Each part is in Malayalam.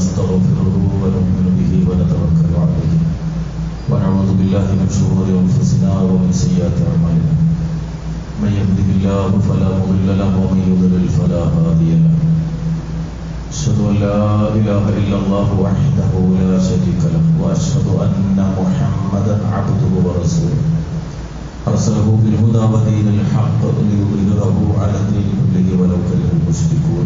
ونستغفره ونؤمن به ونتوكل عليه ونعوذ بالله من شرور أنفسنا ومن سيئات أعمالنا من يهده الله فلا مضل له ومن يضلل فلا هادي له أشهد أن لا إله إلا الله وحده لا شريك له وأشهد أن محمدا عبده ورسوله أرسله بالهدى ودين الحق ليظهره على الدين كله ولو كره المشركون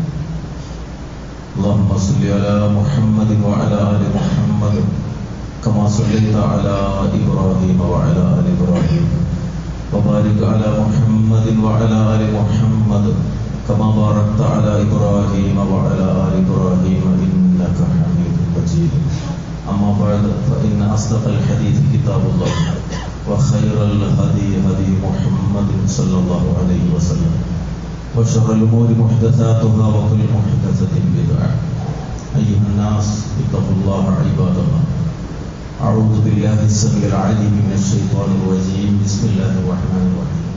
اللهم صل على محمد وعلى آل محمد كما صليت على إبراهيم وعلى آل إبراهيم وبارك على محمد وعلى آل محمد كما باركت على إبراهيم وعلى آل إبراهيم إنك حميد مجيد أما بعد فإن أصدق الحديث كتاب الله وخير الهدي هدي محمد صلى الله عليه وسلم وشر الأمور محدثاتها وكل محدثة بدعة أيها الناس اتقوا الله عباد الله أعوذ بالله السميع العليم من الشيطان الرجيم بسم الله الرحمن الرحيم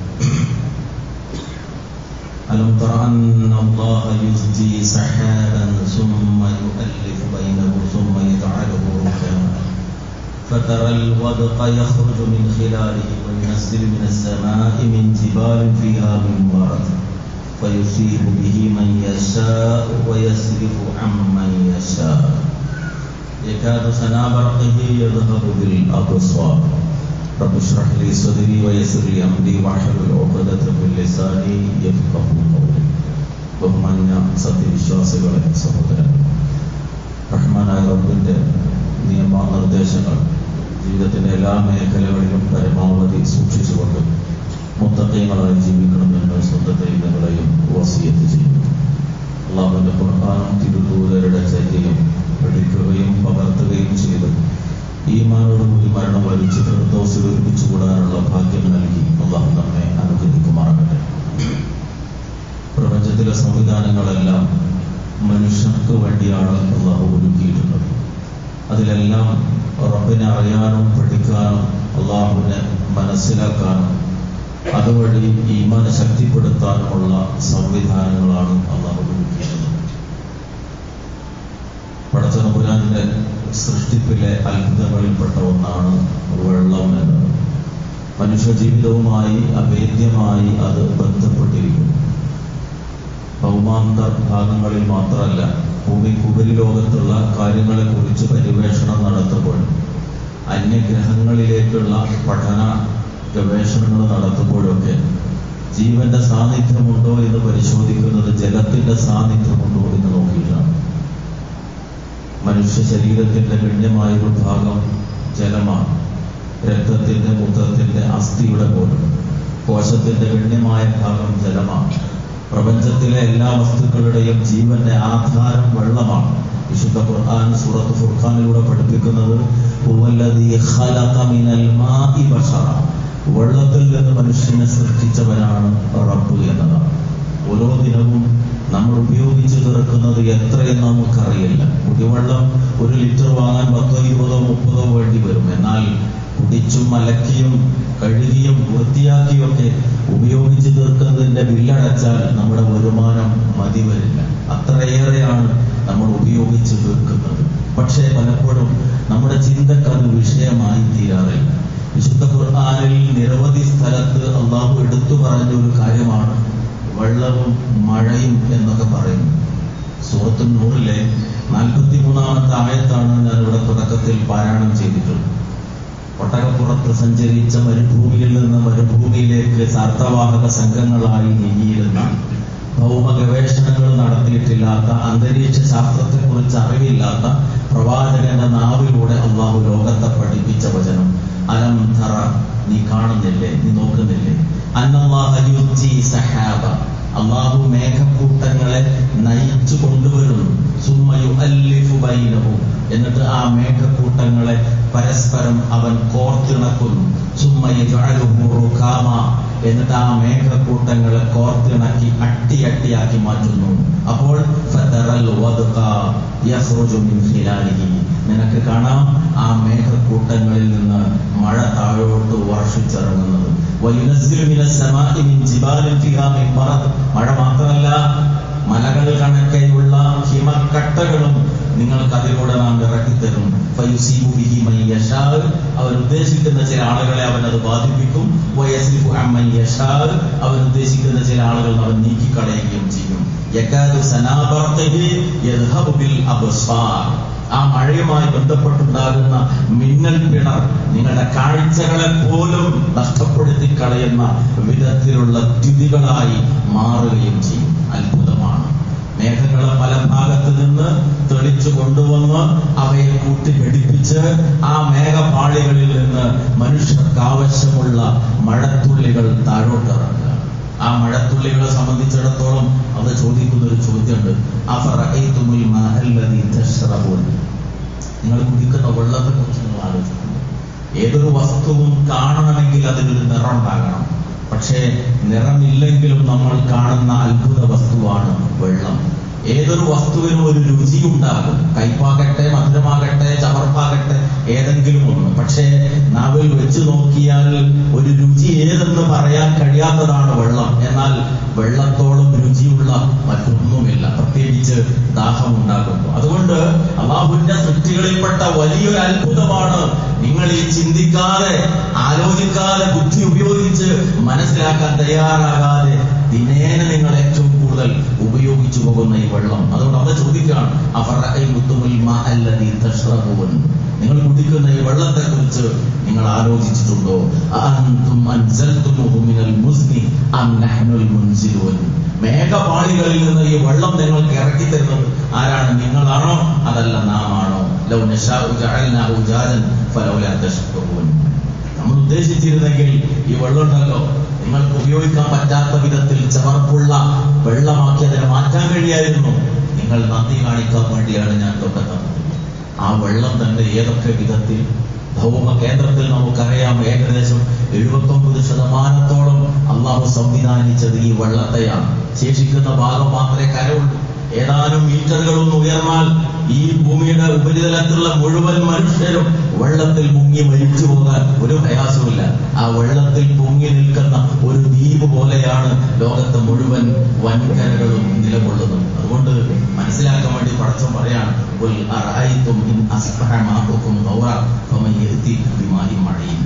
ألم تر أن الله يزجي سحابا ثم يؤلف بينه ثم يجعله ركاما فترى الودق يخرج من خلاله وينزل من السماء من جبال فيها من برد فيصيب به من يشاء ويصرف عن من يشاء يكاد سنا برقه يذهب بالأبصار رب اشرح لي صدري ويسر لي أمري واحلل عقدة من لساني يفقه قولي ബഹുമാന്യ സത്യവിശ്വാസികളെ സഹോദരൻ റഹ്മാനായ റബ്ബിന്റെ നിയമനിർദ്ദേശങ്ങൾ ജീവിതത്തിന്റെ എല്ലാ മേഖലകളിലും പരമാവധി സൂക്ഷിച്ചുകൊണ്ട് മുത്തക്കൈകളായി ജീവിക്കണമെന്ന് സ്വന്തത്തെയും നിങ്ങളെയും വസിയത്ത് ചെയ്യുന്നു അള്ളാഹുവിന്റെ ഖുർആാനും തിരുദൂതരുടെ ചര്യയും പഠിക്കുകയും പകർത്തുകയും ചെയ്ത് ഈമാനോടുകൂടി മരണം വലിച്ച് ഫിർദൗസിൽ ഒരുമിച്ച് കൂടാനുള്ള ഭാഗ്യം നൽകി അള്ളാഹു നമ്മെ അനുഗ്രഹിക്കുമാറാകട്ടെ പ്രപഞ്ചത്തിലെ സംവിധാനങ്ങളെല്ലാം മനുഷ്യർക്ക് വേണ്ടിയാണ് അള്ളാഹു ഒരുക്കിയിട്ടുള്ളത് അതിലെല്ലാം റബ്ബിനെ അറിയാനും പഠിക്കാനും അള്ളാഹുവിനെ മനസ്സിലാക്കാനും അതുവഴി ഈമാനെ ശക്തിപ്പെടുത്താനുമുള്ള സംവിധാനങ്ങളാണ് അള്ളാഹു ഒരുക്കിയിട്ടുള്ളത് പടച്ചനപുരാന്റെ സൃഷ്ടിപ്പിലെ അത്ഭുതങ്ങളിൽപ്പെട്ട ഒന്നാണ് വെള്ളം എന്നത് മനുഷ്യ ജീവിതവുമായി അഭേദ്യമായി അത് ബന്ധപ്പെട്ടിരിക്കുന്നു ഭൗമാന്തർ ഭാഗങ്ങളിൽ മാത്രമല്ല ഭൂമിക്കുപരിലോകത്തുള്ള കാര്യങ്ങളെക്കുറിച്ച് പര്യവേഷണം നടത്തുമ്പോൾ അന്യഗ്രഹങ്ങളിലേക്കുള്ള പഠന ഗവേഷണങ്ങൾ നടത്തുമ്പോഴൊക്കെ ജീവന്റെ സാന്നിധ്യമുണ്ടോ എന്ന് പരിശോധിക്കുന്നത് ജലത്തിന്റെ സാന്നിധ്യമുണ്ടോ എന്ന് നോക്കിയിട്ടാണ് മനുഷ്യ ശരീരത്തിന്റെ ഗണ്യമായൊരു ഭാഗം ജലമാണ് രക്തത്തിന്റെ മൂത്രത്തിന്റെ അസ്ഥിയുടെ പോലും കോശത്തിന്റെ ഗണ്യമായ ഭാഗം ജലമാണ് പ്രപഞ്ചത്തിലെ എല്ലാ വസ്തുക്കളുടെയും ജീവന്റെ ആധാരം വെള്ളമാണ് വിശുദ്ധ ഖുർആൻ സൂറത്ത് ഫുർഖാനിലൂടെ പഠിപ്പിക്കുന്നത് വെള്ളത്തിൽ നിന്ന് മനുഷ്യനെ സൃഷ്ടിച്ചവനാണ് റബ്ബ് എന്നതാണ് ഓരോ ദിനവും നമ്മൾ ഉപയോഗിച്ച് തീർക്കുന്നത് എത്രയെന്ന് നമുക്കറിയില്ല കുടിവെള്ളം ഒരു ലിറ്റർ വാങ്ങാൻ പത്തോ ഇരുപതോ മുപ്പതോ വേണ്ടി വരും എന്നാൽ കുടിച്ചും അലക്കിയും കഴുകിയും വൃത്തിയാക്കിയൊക്കെ ഉപയോഗിച്ച് തീർക്കുന്നതിന്റെ ബില്ലടച്ചാൽ നമ്മുടെ വരുമാനം മതി വരില്ല അത്രയേറെയാണ് നമ്മൾ ഉപയോഗിച്ച് തീർക്കുന്നത് പക്ഷേ പലപ്പോഴും നമ്മുടെ ചിന്തക്ക് അത് വിഷയമായി തീരാറില്ല വിശുദ്ധ ഖുർആാനിൽ നിരവധി സ്ഥലത്ത് അള്ളാഹു എടുത്തു പറഞ്ഞ ഒരു കാര്യമാണ് വെള്ളവും മഴയും എന്നൊക്കെ പറയുന്നു സൂറത്തു നൂറിലെ നാൽപ്പത്തി മൂന്നാമത്തെ ആയത്താണ് ഞാൻ ഇവിടെ തുടക്കത്തിൽ പാരായണം ചെയ്തിട്ടുള്ളത് ഒട്ടകപ്പുറത്ത് സഞ്ചരിച്ച മരുഭൂമിയിൽ നിന്ന് മരുഭൂമിയിലേക്ക് സാർത്ഥവാഹക സംഘങ്ങളായി നീങ്ങിയിരുന്ന ഭൗമ ഗവേഷണങ്ങൾ നടത്തിയിട്ടില്ലാത്ത അന്തരീക്ഷ ശാസ്ത്രത്തെക്കുറിച്ച് അറിവില്ലാത്ത പ്രവാചകന്റെ നാവിലൂടെ അള്ളാഹു ലോകത്തെ പഠിപ്പിച്ച വചനം അലം ധറ നീ കാണുന്നില്ലേ നീ നോക്കുന്നില്ലേ സഹാബ അള്ളാഹു മേഘക്കൂട്ടങ്ങളെ നയിച്ചു കൊണ്ടുവരുന്നു സുമ്മയു അല്ലിഫു ബൈനഹു എന്നിട്ട് ആ മേഘക്കൂട്ടങ്ങളെ പരസ്പരം അവൻ കോർത്തിണക്കുന്നു സുമ്മയ റുഖാമ എന്നിട്ട് ആ മേഘക്കൂട്ടങ്ങളെ കോർത്തിണക്കി അട്ടി അട്ടിയാക്കി മാറ്റുന്നു അപ്പോൾ ഫതറൽ വദ്ഖ യഖ്റുജു മിൻ ഖിലാലിഹി നിനക്ക് കാണാം ആ മേഘക്കൂട്ടങ്ങളിൽ നിന്ന് മഴ താഴോട്ട് വർഷിച്ചിറങ്ങുന്നത് വയുനസ്സിലു മിനസ് സമാഇ മിൻ ജിബാലിൻ ഫിഹാ മിൻ ബറദ് മഴ മാത്രമല്ല മലകൾ കണക്കെയുള്ള ഹിമക്കട്ടകളും നിങ്ങൾ ഉദ്ദേശിക്കുന്ന ചില ആളുകളെ അവൻ അത് ബാധിപ്പിക്കും വയസ്സിൽ അമ്മൻ യഷാൽ അവൻ ഉദ്ദേശിക്കുന്ന ചില ആളുകൾ അവൻ നീക്കിക്കളയുകയും ചെയ്യും യക്കാദു സനാബർത്തഹി യദ്ഹബു ബിൽ അബ്സാർ ആ മഴയുമായി ബന്ധപ്പെട്ടുണ്ടാകുന്ന മിന്നൽ പിണർ നിങ്ങളുടെ കാഴ്ചകളെ പോലും നഷ്ടപ്പെടുത്തി കളയുന്ന വിധത്തിലുള്ള ദ്യുതികളായി മാറുകയും ചെയ്യും അത്ഭുതമാണ് മേഘങ്ങളെ പല ഭാഗത്ത് നിന്ന് തെളിച്ചു കൊണ്ടുവന്ന് അവയെ കൂട്ടിഘടിപ്പിച്ച് ആ മേഘപാളികളിൽ നിന്ന് മനുഷ്യർക്ക് ആവശ്യമുള്ള മഴത്തുള്ളികൾ താഴോട്ടിറങ്ങുക ആ മഴത്തുള്ളികളെ സംബന്ധിച്ചിടത്തോളം അത് ചോദിക്കുന്ന ഒരു ചോദ്യമുണ്ട് അഫറഅയ്തുമുൽ മാഅല്ലദീ തശ്റബൂൻ നിങ്ങൾ കുടിക്കുന്ന വെള്ളത്തെ കുറിച്ച് നിങ്ങൾ ആലോചിക്കുന്നു ഏതൊരു വസ്തുവും കാണണമെങ്കിൽ അതിനൊരു നിറം ഉണ്ടാകണം പക്ഷേ നിറമില്ലെങ്കിലും നമ്മൾ കാണുന്ന അത്ഭുത വസ്തുവാണ് വെള്ളം ഏതൊരു വസ്തുവിനും ഒരു രുചി ഉണ്ടാകും കയ്പാകട്ടെ മധുരമാകട്ടെ ചവർപ്പാകട്ടെ ഏതെങ്കിലും ഒന്ന് പക്ഷേ നാവിൽ വെച്ച് നോക്കിയാൽ ഒരു രുചി ഏതെന്ന് പറയാൻ കഴിയാത്തതാണ് വെള്ളം എന്നാൽ വെള്ളത്തോളം രുചിയുള്ള മറ്റൊന്നുമില്ല പ്രത്യേകിച്ച് ദാഹം ഉണ്ടാകുന്നു അതുകൊണ്ട് അള്ളാഹുവിന്റെ സൃഷ്ടികളിൽപ്പെട്ട വലിയൊരു അത്ഭുതമാണ് നിങ്ങൾ ഈ ചിന്തിക്കാതെ ആലോചിക്കാതെ ബുദ്ധി ഉപയോഗിച്ച് മനസ്സിലാക്കാൻ തയ്യാറാകാതെ ദിനേന നിങ്ങൾ ഏറ്റവും കൂടുതൽ ഉപയോഗിച്ചു പോകുന്ന ഈ വെള്ളം അതുകൊണ്ട് അത് ചോദിക്കുകയാണ് അഫറഅയ് മുത്തുമുൽ മാഅല്ലദീ തശ്റബൂൻ നിങ്ങൾ കുടിക്കുന്ന ഈ വെള്ളത്തെ കുറിച്ച് നിങ്ങൾ ആലോചിച്ചിട്ടുണ്ടോ അഅൻതും അൻസൽതുമുഹു മിനൽ മുസ്നി അം നഹ്നുൽ മുൻസിലൂൻ മേഘപാളികളിൽ നിന്ന് ഈ വെള്ളം നിങ്ങൾക്ക് ഇറക്കി തരുന്നത് ആരാണ് നിങ്ങളാണോ അതല്ല നാം ആണോ ലൗ നശാഉ ജഅൽനാഹു ജാലൻ ഫലൗലാ തഷ്കുറൂൻ നമ്മൾ ഉദ്ദേശിച്ചിരുന്നെങ്കിൽ ഈ വെള്ളം ഉണ്ടല്ലോ നിങ്ങൾക്ക് ഉപയോഗിക്കാൻ പറ്റാത്ത വിധത്തിൽ ചവർപ്പുള്ള വെള്ളമാക്കി അതിനെ മാറ്റാൻ കഴിയായിരുന്നു നിങ്ങൾ നന്ദി കാണിക്കാൻ വേണ്ടിയാണ് ഞാൻ തൊട്ട് തന്നത് ആ വെള്ളം തന്നെ ഏതൊക്കെ വിധത്തിൽ ഭൗമ കേന്ദ്രത്തിൽ നമുക്കറിയാം ഏകദേശം എഴുപത്തൊമ്പത് ശതമാനത്തോളം അള്ളാഹു സംവിധാനിച്ചത് ഈ വെള്ളത്തെയാണ് ശേഷിക്കുന്ന ഭാഗം മാത്രമേ കരവുള്ളൂ ഏതാനും മീറ്ററുകളൊന്ന് ഉയർന്നാൽ ഈ ഭൂമിയുടെ ഉപരിതലത്തിലുള്ള മുഴുവൻ മനുഷ്യരും വെള്ളത്തിൽ മുങ്ങി മരിച്ചു പോകാൻ ഒരു പ്രയാസവുമില്ല ആ വെള്ളത്തിൽ പൊങ്ങി നിൽക്കുന്ന ഒരു ദ്വീപ് പോലെയാണ് ലോകത്തെ മുഴുവൻ വൻകരകളും നിലകൊള്ളുന്നത് അതുകൊണ്ട് മനസ്സിലാക്കാൻ വേണ്ടി പടച്ചം പറയാണ് "ഖുൽ അറഅയ്തും ഇൻ അസ്ബഹ മാഉകും ഗൗറ ഫമൻ യഅതി ബിമാഇ മഈൻ."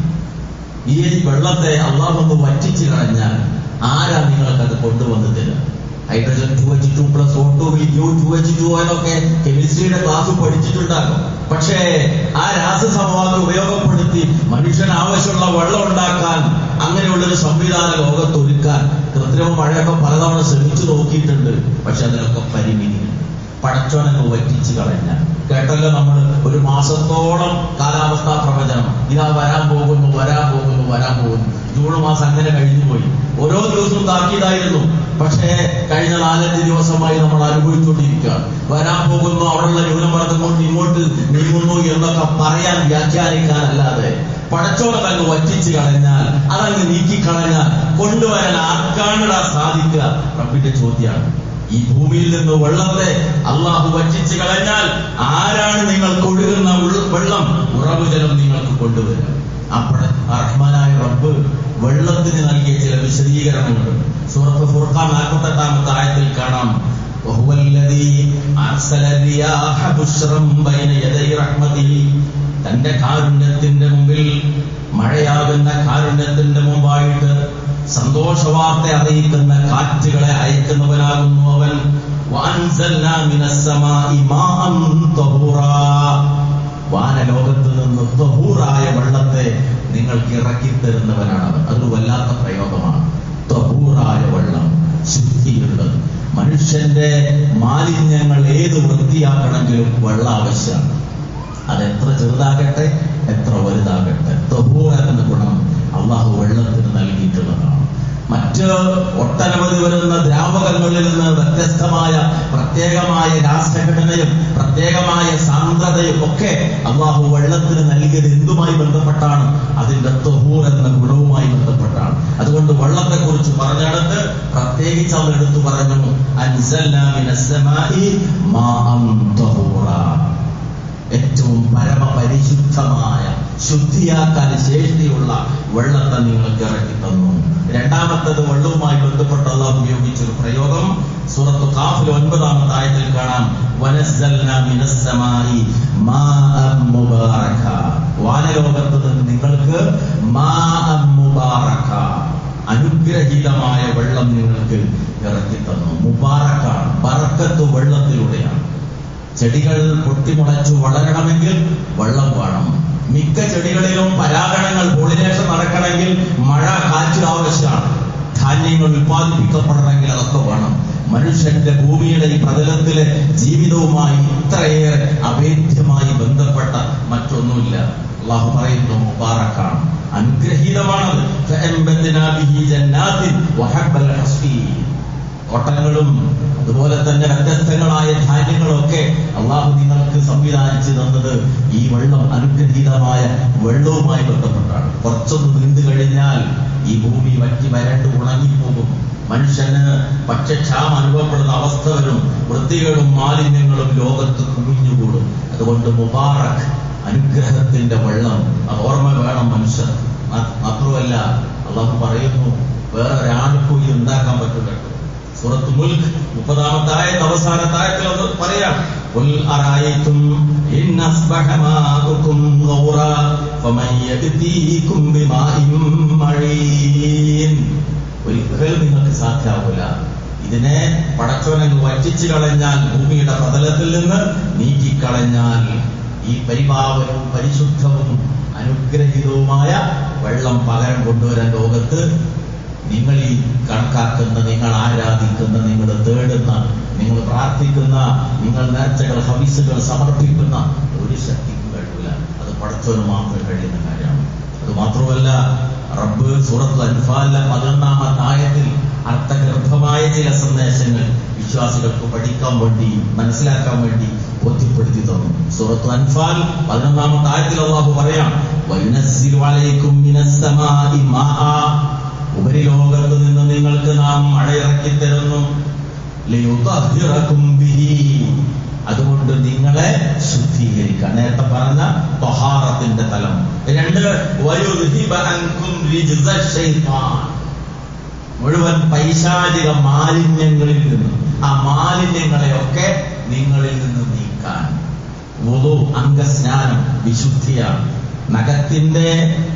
ഈ വെള്ളത്തെ അള്ളാഹു ഒന്ന് വറ്റിച്ചു കളഞ്ഞാൽ ആരാ നിങ്ങൾക്കത് കൊണ്ടുവന്ന് തരിക hydrogen two H two plus O two യു ടു എച്ച് ടു എന്നൊക്കെ കെമിസ്ട്രിയുടെ ക്ലാസ് പഠിച്ചിട്ടുണ്ടാകും പക്ഷേ ആ രാസസമവാക്യം ഉപയോഗപ്പെടുത്തി മനുഷ്യന് ആവശ്യമുള്ള വെള്ളം ഉണ്ടാക്കാൻ അങ്ങനെയുള്ളൊരു സംവിധാന ലോകത്ത് ഒരുക്കാൻ കൃത്രിമ മഴയൊക്കെ പലതവണ ശ്രമിച്ചു നോക്കിയിട്ടുണ്ട് പക്ഷെ അതിനൊക്കെ പരിമിതിയുണ്ട് പടച്ചോനങ്ങ് വറ്റിച്ചു കളഞ്ഞ കേട്ടല്ലോ നമ്മൾ ഒരു മാസത്തോളം കാലാവസ്ഥാ പ്രവചനം ഇതാ വരാൻ പോകുന്നു വരാൻ പോകുന്നു വരാൻ പോകുന്നു ജൂൺ മാസം അങ്ങനെ കഴിഞ്ഞു പോയി ഓരോ ദിവസവും താക്കീതായിരുന്നു പക്ഷേ കഴിഞ്ഞ നാലഞ്ച് ദിവസമായി നമ്മൾ അനുഭവിച്ചുകൊണ്ടിരിക്കുകയാണ് വരാൻ പോകുന്നു അവിടെയുള്ള ന്യൂനമർദ്ദം കൊണ്ട് ഇങ്ങോട്ട് നീങ്ങുന്നു എന്നൊക്കെ പറയാൻ വ്യാഖ്യാനിക്കാനല്ലാതെ പടച്ചോനെ അങ്ങ് വറ്റിച്ചു കളഞ്ഞാൽ അതങ്ങ് നീക്കിക്കളഞ്ഞാൽ കൊണ്ടുവരാൻ ആർക്കാണിടാ സാധിക്കുക റബ്ബിന്റെ ചോദ്യമാണ് ഈ ഭൂമിയിൽ നിന്ന് വെള്ളത്തെ അള്ളാഹു വറ്റിച്ചു കളഞ്ഞാൽ ആരാണ് നിങ്ങൾക്ക് ഒഴുകുന്ന ഉൾ- വെള്ളം ഉറവ് ജലം നിങ്ങൾക്ക് കൊണ്ടുവരിക അപ്പോൾ റഹ്മാനായ റബ്ബ് വെള്ളത്തിന് നൽകിയ ചില വിശദീകരണങ്ങളുണ്ട് സൂറത്ത് ഫുർഖാൻ നാൽപ്പത്തെട്ടാമത്തെ ആയത്തിൽ കാണാം وهو الذي أرسل الرياح بشرا بين يدي رحمته തന്റെ കാരുണ്യത്തിന്റെ മുമ്പിൽ മഴയാകുന്ന കാരുണ്യത്തിന്റെ മുമ്പായിട്ട് സന്തോഷവാർത്ത അറിയിക്കുന്ന കാറ്റുകളെ അയക്കുന്നവനാകുന്നു അവൻ وأنزلنا من السماء ماء طهورا വാനലോകത്ത് നിന്ന് തഹൂറായ വെള്ളത്തെ നിങ്ങൾക്ക് ഇറക്കി തരുന്നവനാണ് അവൻ അതൊരു വല്ലാത്ത പ്രയോഗമാണ് തഹൂറായ വെള്ളം ശുദ്ധിയുള്ളത് മനുഷ്യന്റെ മാലിന്യങ്ങൾ ഏത് വൃത്തിയാക്കണമെങ്കിലും വെള്ളം ആവശ്യമാണ് അതെത്ര ചെറുതാകട്ടെ എത്ര വലുതാകട്ടെ തഹൂർ എന്ന ഗുണം അള്ളാഹു വെള്ളത്തിന് നൽകിയിട്ടുള്ളതാണ് മറ്റ് ഒട്ടനവധി വരുന്ന ദ്രാവകങ്ങളിൽ നിന്ന് വ്യത്യസ്തമായ പ്രത്യേകമായ രാസഘടനയും പ്രത്യേകമായ സാന്ദ്രതയും ഒക്കെ അള്ളാഹു വെള്ളത്തിന് നൽകിയത് എന്തുമായി ബന്ധപ്പെട്ടാണ് അതിന്റെ തൊഹൂർ എന്ന ഗുണവുമായി ബന്ധപ്പെട്ടാണ് അതുകൊണ്ട് വെള്ളത്തെ കുറിച്ച് പറഞ്ഞിടത്ത് പ്രത്യേകിച്ച് അവർ എടുത്തു പറഞ്ഞു അൻസൽനാ മിനസ് സമാഇ മാഅൻ തഹൂറ ഏറ്റവും പരമപരിശുദ്ധമായ ശുദ്ധിയാക്കാൻ ശേഷിയുള്ള വെള്ളത്തെ നിങ്ങൾക്ക് ഇറക്കി തന്നു രണ്ടാമത്തത് വെള്ളവുമായി ബന്ധപ്പെട്ട അള്ളാഹ് ഉപയോഗിച്ചൊരു പ്രയോഗം സൂറത്ത് കാഫിൽ ഒൻപതാമത്തെ ആയത്തിൽ കാണാം വനസ്സൽന മിനസ്സമായി മാഅൻ മുബാറക വാനലോകത്ത് നിന്ന് നിങ്ങൾക്ക് ബറക്കത്ത് വെള്ളത്തിലൂടെയാണ് ചെടികൾ പൊട്ടിമുളച്ചു വളരണമെങ്കിൽ വെള്ളം വേണം മിക്ക ചെടികളിലും പരാഗണങ്ങൾ പോളിനേഷൻ നടക്കണമെങ്കിൽ മഴ കാറ്റ് ആവശ്യമാണ് ധാന്യങ്ങൾ ഉൽപ്പാദിപ്പിക്കപ്പെടണമെങ്കിൽ അതൊക്കെ വേണം മനുഷ്യന്റെ ഭൂമിയുടെ ഈ പ്രതലത്തിലെ ജീവിതവുമായി ഇത്രയേറെ അഭേദ്യമായി ബന്ധപ്പെട്ട മറ്റൊന്നുമില്ല അള്ളാഹു പറയുന്നു മുബാറക്കാണ് അനുഗ്രഹീതമാണത് ഫഅൻബത്നാ ബിഹി ജന്നാത്തിൻ വഹബ്ബൽ ഹസ്ഫീൻ തോട്ടങ്ങളും അതുപോലെ തന്നെ വ്യത്യസ്തങ്ങളായ ധാന്യങ്ങളൊക്കെ അള്ളാഹു നിങ്ങൾക്ക് സംവിധാനിച്ചു തന്നത് ഈ വെള്ളം അനുഗ്രഹീതമായ വെള്ളവുമായി ബന്ധപ്പെട്ടാണ് കുറച്ചൊന്ന് നീണ്ടു കഴിഞ്ഞാൽ ഈ ഭൂമി വറ്റി വരണ്ട് ഉണങ്ങിപ്പോകും മനുഷ്യന് ഭക്ഷ്യക്ഷാമം അനുഭവപ്പെടുന്ന അവസ്ഥ വരും വൃത്തികളും മാലിന്യങ്ങളും ലോകത്ത് കുമിഞ്ഞുകൂടും അതുകൊണ്ട് മുബാറക് അനുഗ്രഹത്തിന്റെ വെള്ളം അത് ഓർമ്മ വേണം മനുഷ്യർ മാ- മാത്രമല്ല അള്ളാഹു പറയുന്നു വേറെ ഒരാൾക്കും ഇത് ഉണ്ടാക്കാൻ പറ്റില്ല സൂറത്ത് മുൽക്ക് മുപ്പതാമത്തെ ആയത്ത് അവസാനത്തെ ആയത്തിൽ അത് പറയാം قل أرأيتم إن أصبح ماؤكم غورا فمن يأتيكم بماء معين ഒരിക്കലും നിങ്ങൾക്ക് സാധ്യമാവില്ല ഇതിനെ പടച്ചോനങ്ങ് വറ്റിച്ചു കളഞ്ഞാൽ ഭൂമിയുടെ പ്രതലത്തിൽ നിന്ന് നീക്കിക്കളഞ്ഞാൽ ഈ പരിപാവനവും പരിശുദ്ധവും അനുഗ്രഹീതവുമായ വെള്ളം പകരം കൊണ്ടുവരാൻ ലോകത്ത് നിങ്ങൾ ഈ കണക്കാക്കുന്ന നിങ്ങൾ ആരാധിക്കുന്ന നിങ്ങൾ തേടുന്ന നിങ്ങൾ പ്രാർത്ഥിക്കുന്ന നിങ്ങൾ നേർച്ചകൾ ഹവിസുകൾ സമർപ്പിക്കുന്ന ഒരു ശക്തിക്കും കഴിയില്ല അത് പടച്ചവന് മാത്രം കഴിയുന്ന കാര്യമാണ് അത് മാത്രമല്ല റബ്ബ് സൂറത്ത് അൻഫാലിലെ പതിനൊന്നാമത്തെ ആയത്തിൽ അർത്ഥഗർഭമായ ചില സന്ദേശങ്ങൾ വിശ്വാസികൾക്ക് പഠിക്കാൻ വേണ്ടി മനസ്സിലാക്കാൻ വേണ്ടി ബോധ്യപ്പെടുത്തി തന്നു സൂറത്ത് അൻഫാൽ പതിനൊന്നാമത്തെ ആയത്തിൽ അള്ളാഹു പറയാം വൈനസ്സിൽ വലയ്ക്കും മിനസ്സമായി മാആ ഉപരിലോകത്ത് നിന്ന് നിങ്ങൾക്ക് നാം മഴയിറക്കി തരുന്നു ലിയുതഹിറക്കും ബിഹി. അതുകൊണ്ട് നിങ്ങളെ ശുദ്ധീകരിക്കാൻ നേരത്തെ പറഞ്ഞ തൊഹാറത്തിന്റെ തലം രണ്ട് വയുദ്ഹിബ അൻകും റിജ്സ ശൈത്താൻ. മുഴുവൻ പൈശാചിക മാലിന്യങ്ങളിൽ നിന്ന് ആ മാലിന്യങ്ങളെയൊക്കെ നിങ്ങളിൽ നിന്ന് നീക്കാൻ വുളു അംഗസ്നാനം വിശുദ്ധിയാണ് നഖത്തിന്റെ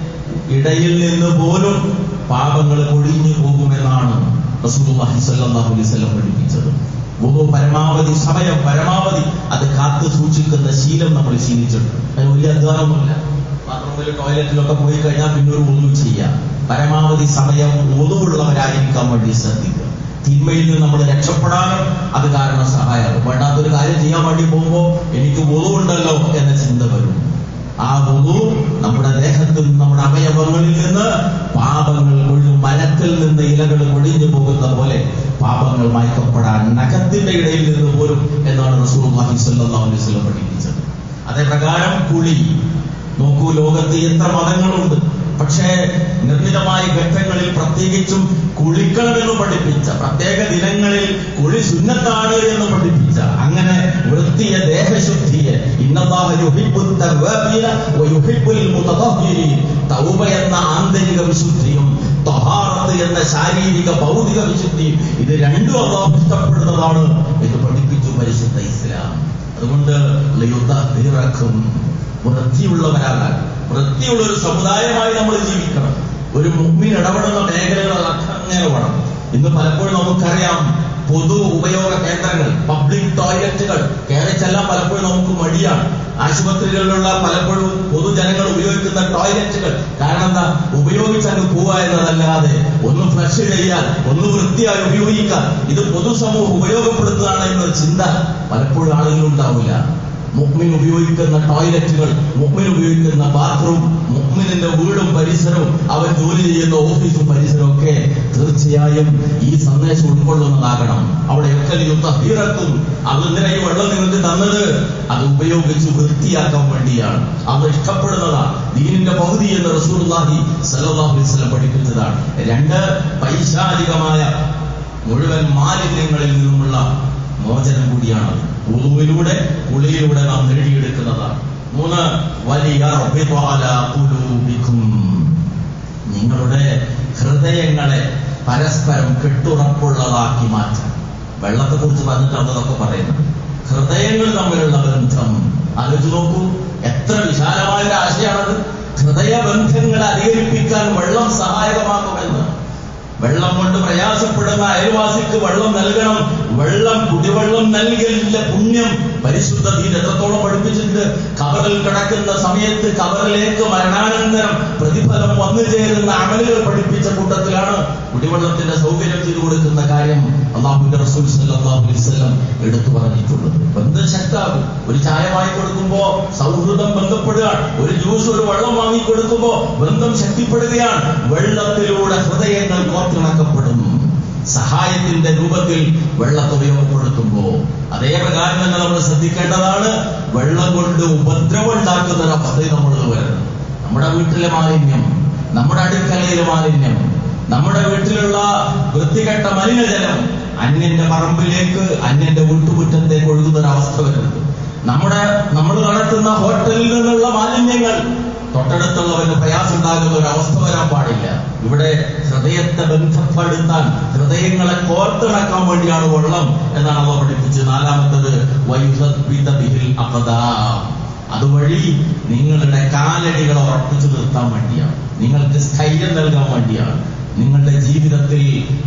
ഇടയിൽ നിന്ന് പോലും പാപങ്ങൾ ഒഴിഞ്ഞു പോകുമെന്നാണ് റസൂലുള്ളാഹി സ്വല്ലല്ലാഹു അലൈഹി വസല്ലം പഠിപ്പിച്ചത് വുളു പരമാവധി സമയം പരമാവധി അത് കാത്തു സൂക്ഷിക്കുന്ന ശീലം നമ്മൾ ശീലിച്ചിട്ടുണ്ട് അതിന് വലിയ അധ്വാനമൊന്നുമില്ല ബാത്റൂമിൽ ടോയ്ലറ്റിലൊക്കെ പോയി കഴിഞ്ഞാൽ പിന്നെ ഒരു ഒന്നും ചെയ്യാം പരമാവധി സമയം ഒതുവുള്ളവരായിരിക്കാൻ വേണ്ടി ശ്രദ്ധിക്കുക തിന്മയിൽ നിന്ന് നമ്മൾ രക്ഷപ്പെടാനും അത് കാരണം സഹായമാകും വേണ്ടാത്തൊരു കാര്യം ചെയ്യാൻ വേണ്ടി പോകുമ്പോൾ എനിക്ക് ഒതുവുണ്ടല്ലോ എന്ന ചിന്ത വരും ആ ഒതു നമ്മുടെ ദേഹത്തിൽ നിന്ന് നമ്മുടെ അവയവങ്ങളിൽ നിന്ന് പാപങ്ങൾ ഒഴിഞ്ഞു മരത്തിൽ നിന്ന് ഇലകൾ ഒഴിഞ്ഞു പോകുന്ന പോലെ പാപങ്ങൾ മായ്ക്കപ്പെടാൻ നഖത്തിന്റെ ഇടയിൽ നിന്ന് പോലും എന്നാണ് റസൂലുള്ളാഹി സ്വല്ലല്ലാഹു അലൈഹി വസല്ലം പഠിപ്പിച്ചത് അതേ പ്രകാരം കുളി നോക്കൂ ലോകത്ത് എത്ര മതങ്ങളുണ്ട് പക്ഷേ നിർമ്മിതമായ ഘട്ടങ്ങളിൽ പ്രത്യേകിച്ചും കുളിക്കണമെന്ന് പഠിപ്പിച്ച പ്രത്യേക ദിനങ്ങളിൽ കുളി സുന്നത്താണ് എന്ന് പഠിപ്പിച്ച അങ്ങനെ വൃത്തിയ ദേഹശുദ്ധിയെ ഇന്നല്ലാഹ യുഹിബ്ബുൽ തവ്വാബീന വ യുഹിബ്ബുൽ മുതതഹ്ഹിരീൻ തൗബ എന്ന ആന്തരിക വിശുദ്ധിയും തഹാറത്ത് എന്ന ശാരീരിക ഭൗതിക വിശുദ്ധിയും ഇത് രണ്ടും അള്ളാഹു ഇഷ്ടപ്പെടുന്നതാണ് എന്ന് പഠിപ്പിച്ചു പരിശുദ്ധ ഇസ്ലാം അതുകൊണ്ട് ലിയുതഹിറക്കും വൃത്തിയുള്ളവരാകാൻ വൃത്തിയുള്ള ഒരു സമുദായമായി നമ്മൾ ജീവിക്കണം ഒരു മുമ്പിൽ ഇടപെടുന്ന മേഖലകളൊക്കെ അങ്ങനെ വേണം ഇന്ന് പലപ്പോഴും നമുക്കറിയാം പൊതു ഉപയോഗ കേന്ദ്രങ്ങൾ പബ്ലിക് ടോയ്ലറ്റുകൾ കയറി ചെല്ലാൻ പലപ്പോഴും നമുക്ക് മടിയാണ് ആശുപത്രികളിലുള്ള പലപ്പോഴും പൊതുജനങ്ങൾ ഉപയോഗിക്കുന്ന ടോയ്ലറ്റുകൾ കാരണം എന്താ ഉപയോഗിച്ചങ്ങ് പോവുക എന്നതല്ലാതെ ഒന്ന് ഫ്ലഷ് ചെയ്യാൻ ഒന്ന് വൃത്തിയായി ഉപയോഗിക്കാൻ ഇത് പൊതുസമൂഹം ഉപയോഗപ്പെടുത്തുകയാണ് എന്നൊരു ചിന്ത പലപ്പോഴും ആളുകളുണ്ടാവില്ല മുഹ്മിൻ ഉപയോഗിക്കുന്ന ടോയ്ലറ്റുകൾ മുഹ്മിൻ ഉപയോഗിക്കുന്ന ബാത്റൂം മുഹ്മിനിന്റെ വീടും പരിസരവും അവൻ ജോലി ചെയ്യുന്ന ഓഫീസും പരിസരവും ഒക്കെ തീർച്ചയായും ഈ സന്ദേശം ഉൾക്കൊള്ളുന്നതാകണം അവിടെയൊക്കെ യുദ്ധഹീറത്തും അതെന്തിനാ ഈ വെള്ളം നിങ്ങൾക്ക് തന്നത് അത് ഉപയോഗിച്ച് വൃത്തിയാക്കാൻ വേണ്ടിയാണ് അത് ഇഷ്ടപ്പെടുന്നതാണ് ദീനിന്റെ പകുതി എന്ന് റസൂലുള്ളാഹി സല്ലല്ലാഹു അലൈഹി വസല്ലം പഠിപ്പിച്ചതാണ് രണ്ട് പൈശാചികമായ മുഴുവൻ മാലിന്യങ്ങളിൽ നിന്നുമുള്ള മോചനം കൂടിയാണ് ഉളുവിലൂടെ കുളിയിലൂടെ നാം നേടിയെടുക്കുന്നതാണ് മൂന്ന് വലിയ നിങ്ങളുടെ ഹൃദയങ്ങളെ പരസ്പരം കെട്ടുറപ്പുള്ളതാക്കി മാറ്റാൻ വെള്ളത്തെക്കുറിച്ച് പറഞ്ഞിട്ടാണ് അതൊക്കെ പറയുന്നത് ഹൃദയങ്ങൾ തമ്മിലുള്ള ബന്ധം ആലോചിച്ച് നോക്കൂ എത്ര വിശാലമായ ഒരു ആശയമാണത് ഹൃദയബന്ധങ്ങളെ അധികരിപ്പിക്കാൻ വെള്ളം സഹായകമാകുമെന്ന് വെള്ളം കൊണ്ട് പ്രയാസപ്പെടുന്ന അയൽവാസിക്ക് വെള്ളം നൽകണം വെള്ളം കുടിവെള്ളം നൽകലിന്റെ പുണ്യം പരിശുദ്ധ ദീൻ എത്രത്തോളം പഠിപ്പിച്ചിട്ടുണ്ട് കബറിൽ കിടക്കുന്ന സമയത്ത് കബറിലേക്ക് മരണാനന്തരം പ്രതിഫലം വന്നു ചേരുന്ന അമലുകൾ പഠിപ്പിച്ച കൂട്ടത്തിലാണ് കുടിവെള്ളത്തിന്റെ സൗകര്യം ചെയ്തു കൊടുക്കുന്ന കാര്യം അള്ളാഹുന്റെ റസൂൽ സല്ലല്ലാഹു അലൈഹി വസല്ലം എടുത്തു പറഞ്ഞിട്ടുള്ളത് ബന്ധം ശക്താകും ഒരു ചായ വാങ്ങി കൊടുക്കുമ്പോ സൗഹൃദം ബന്ധപ്പെടുകയാണ് ഒരു ജ്യൂസ് ഒരു വെള്ളം വാങ്ങി കൊടുക്കുമ്പോ ബന്ധം ശക്തിപ്പെടുകയാണ് വെള്ളത്തിലൂടെ ഹൃദയങ്ങൾ കോർത്തിണക്കപ്പെടും സഹായത്തിന്റെ രൂപത്തിൽ വെള്ളത്തെ ഉപയോഗപ്പെടുത്തുമ്പോ അതേ പ്രകാരം തന്നെ നമ്മൾ ശ്രദ്ധിക്കേണ്ടതാണ് വെള്ളം കൊണ്ട് ഉപദ്രവം ഉണ്ടാക്കുന്ന ഒരു അവസ്ഥയിൽ നമ്മൾ വരുന്നത് നമ്മുടെ വീട്ടിലെ മാലിന്യം നമ്മുടെ അടുക്കളയിലെ മാലിന്യം നമ്മുടെ വീട്ടിലുള്ള വൃത്തികെട്ട മലിനജലം അന്യന്റെ പറമ്പിലേക്ക് അന്യന്റെ വീട്ടുമുറ്റത്തേക്ക് ഒഴുകുന്ന ഒരു അവസ്ഥ വരുന്നത് നമ്മുടെ നമ്മൾ നടത്തുന്ന ഹോട്ടലിൽ നിന്നുള്ള മാലിന്യങ്ങൾ തൊട്ടടുത്തുള്ളവന് പ്രയാസം ഉണ്ടാകുന്ന ഒരു അവസ്ഥ വരാൻ പാടില്ല ഇവിടെ ഹൃദയത്തെ ബന്ധപ്പെടുത്താൻ ഹൃദയങ്ങളെ കോർത്തിണക്കാൻ വേണ്ടിയാണ് വെള്ളം എന്നാണ് അവ പഠിപ്പിച്ചത് നാലാമത്തത് വയുസദ്ബിത ബിഹിൽ അഖദാം. അതുവഴി നിങ്ങളുടെ കാലടികളെ ഉറപ്പിച്ചു നിർത്താൻ വേണ്ടിയാണ് നിങ്ങൾക്ക് സ്ഥൈര്യം നൽകാൻ വേണ്ടിയാണ് നിങ്ങളുടെ ജീവിതത്തിൽ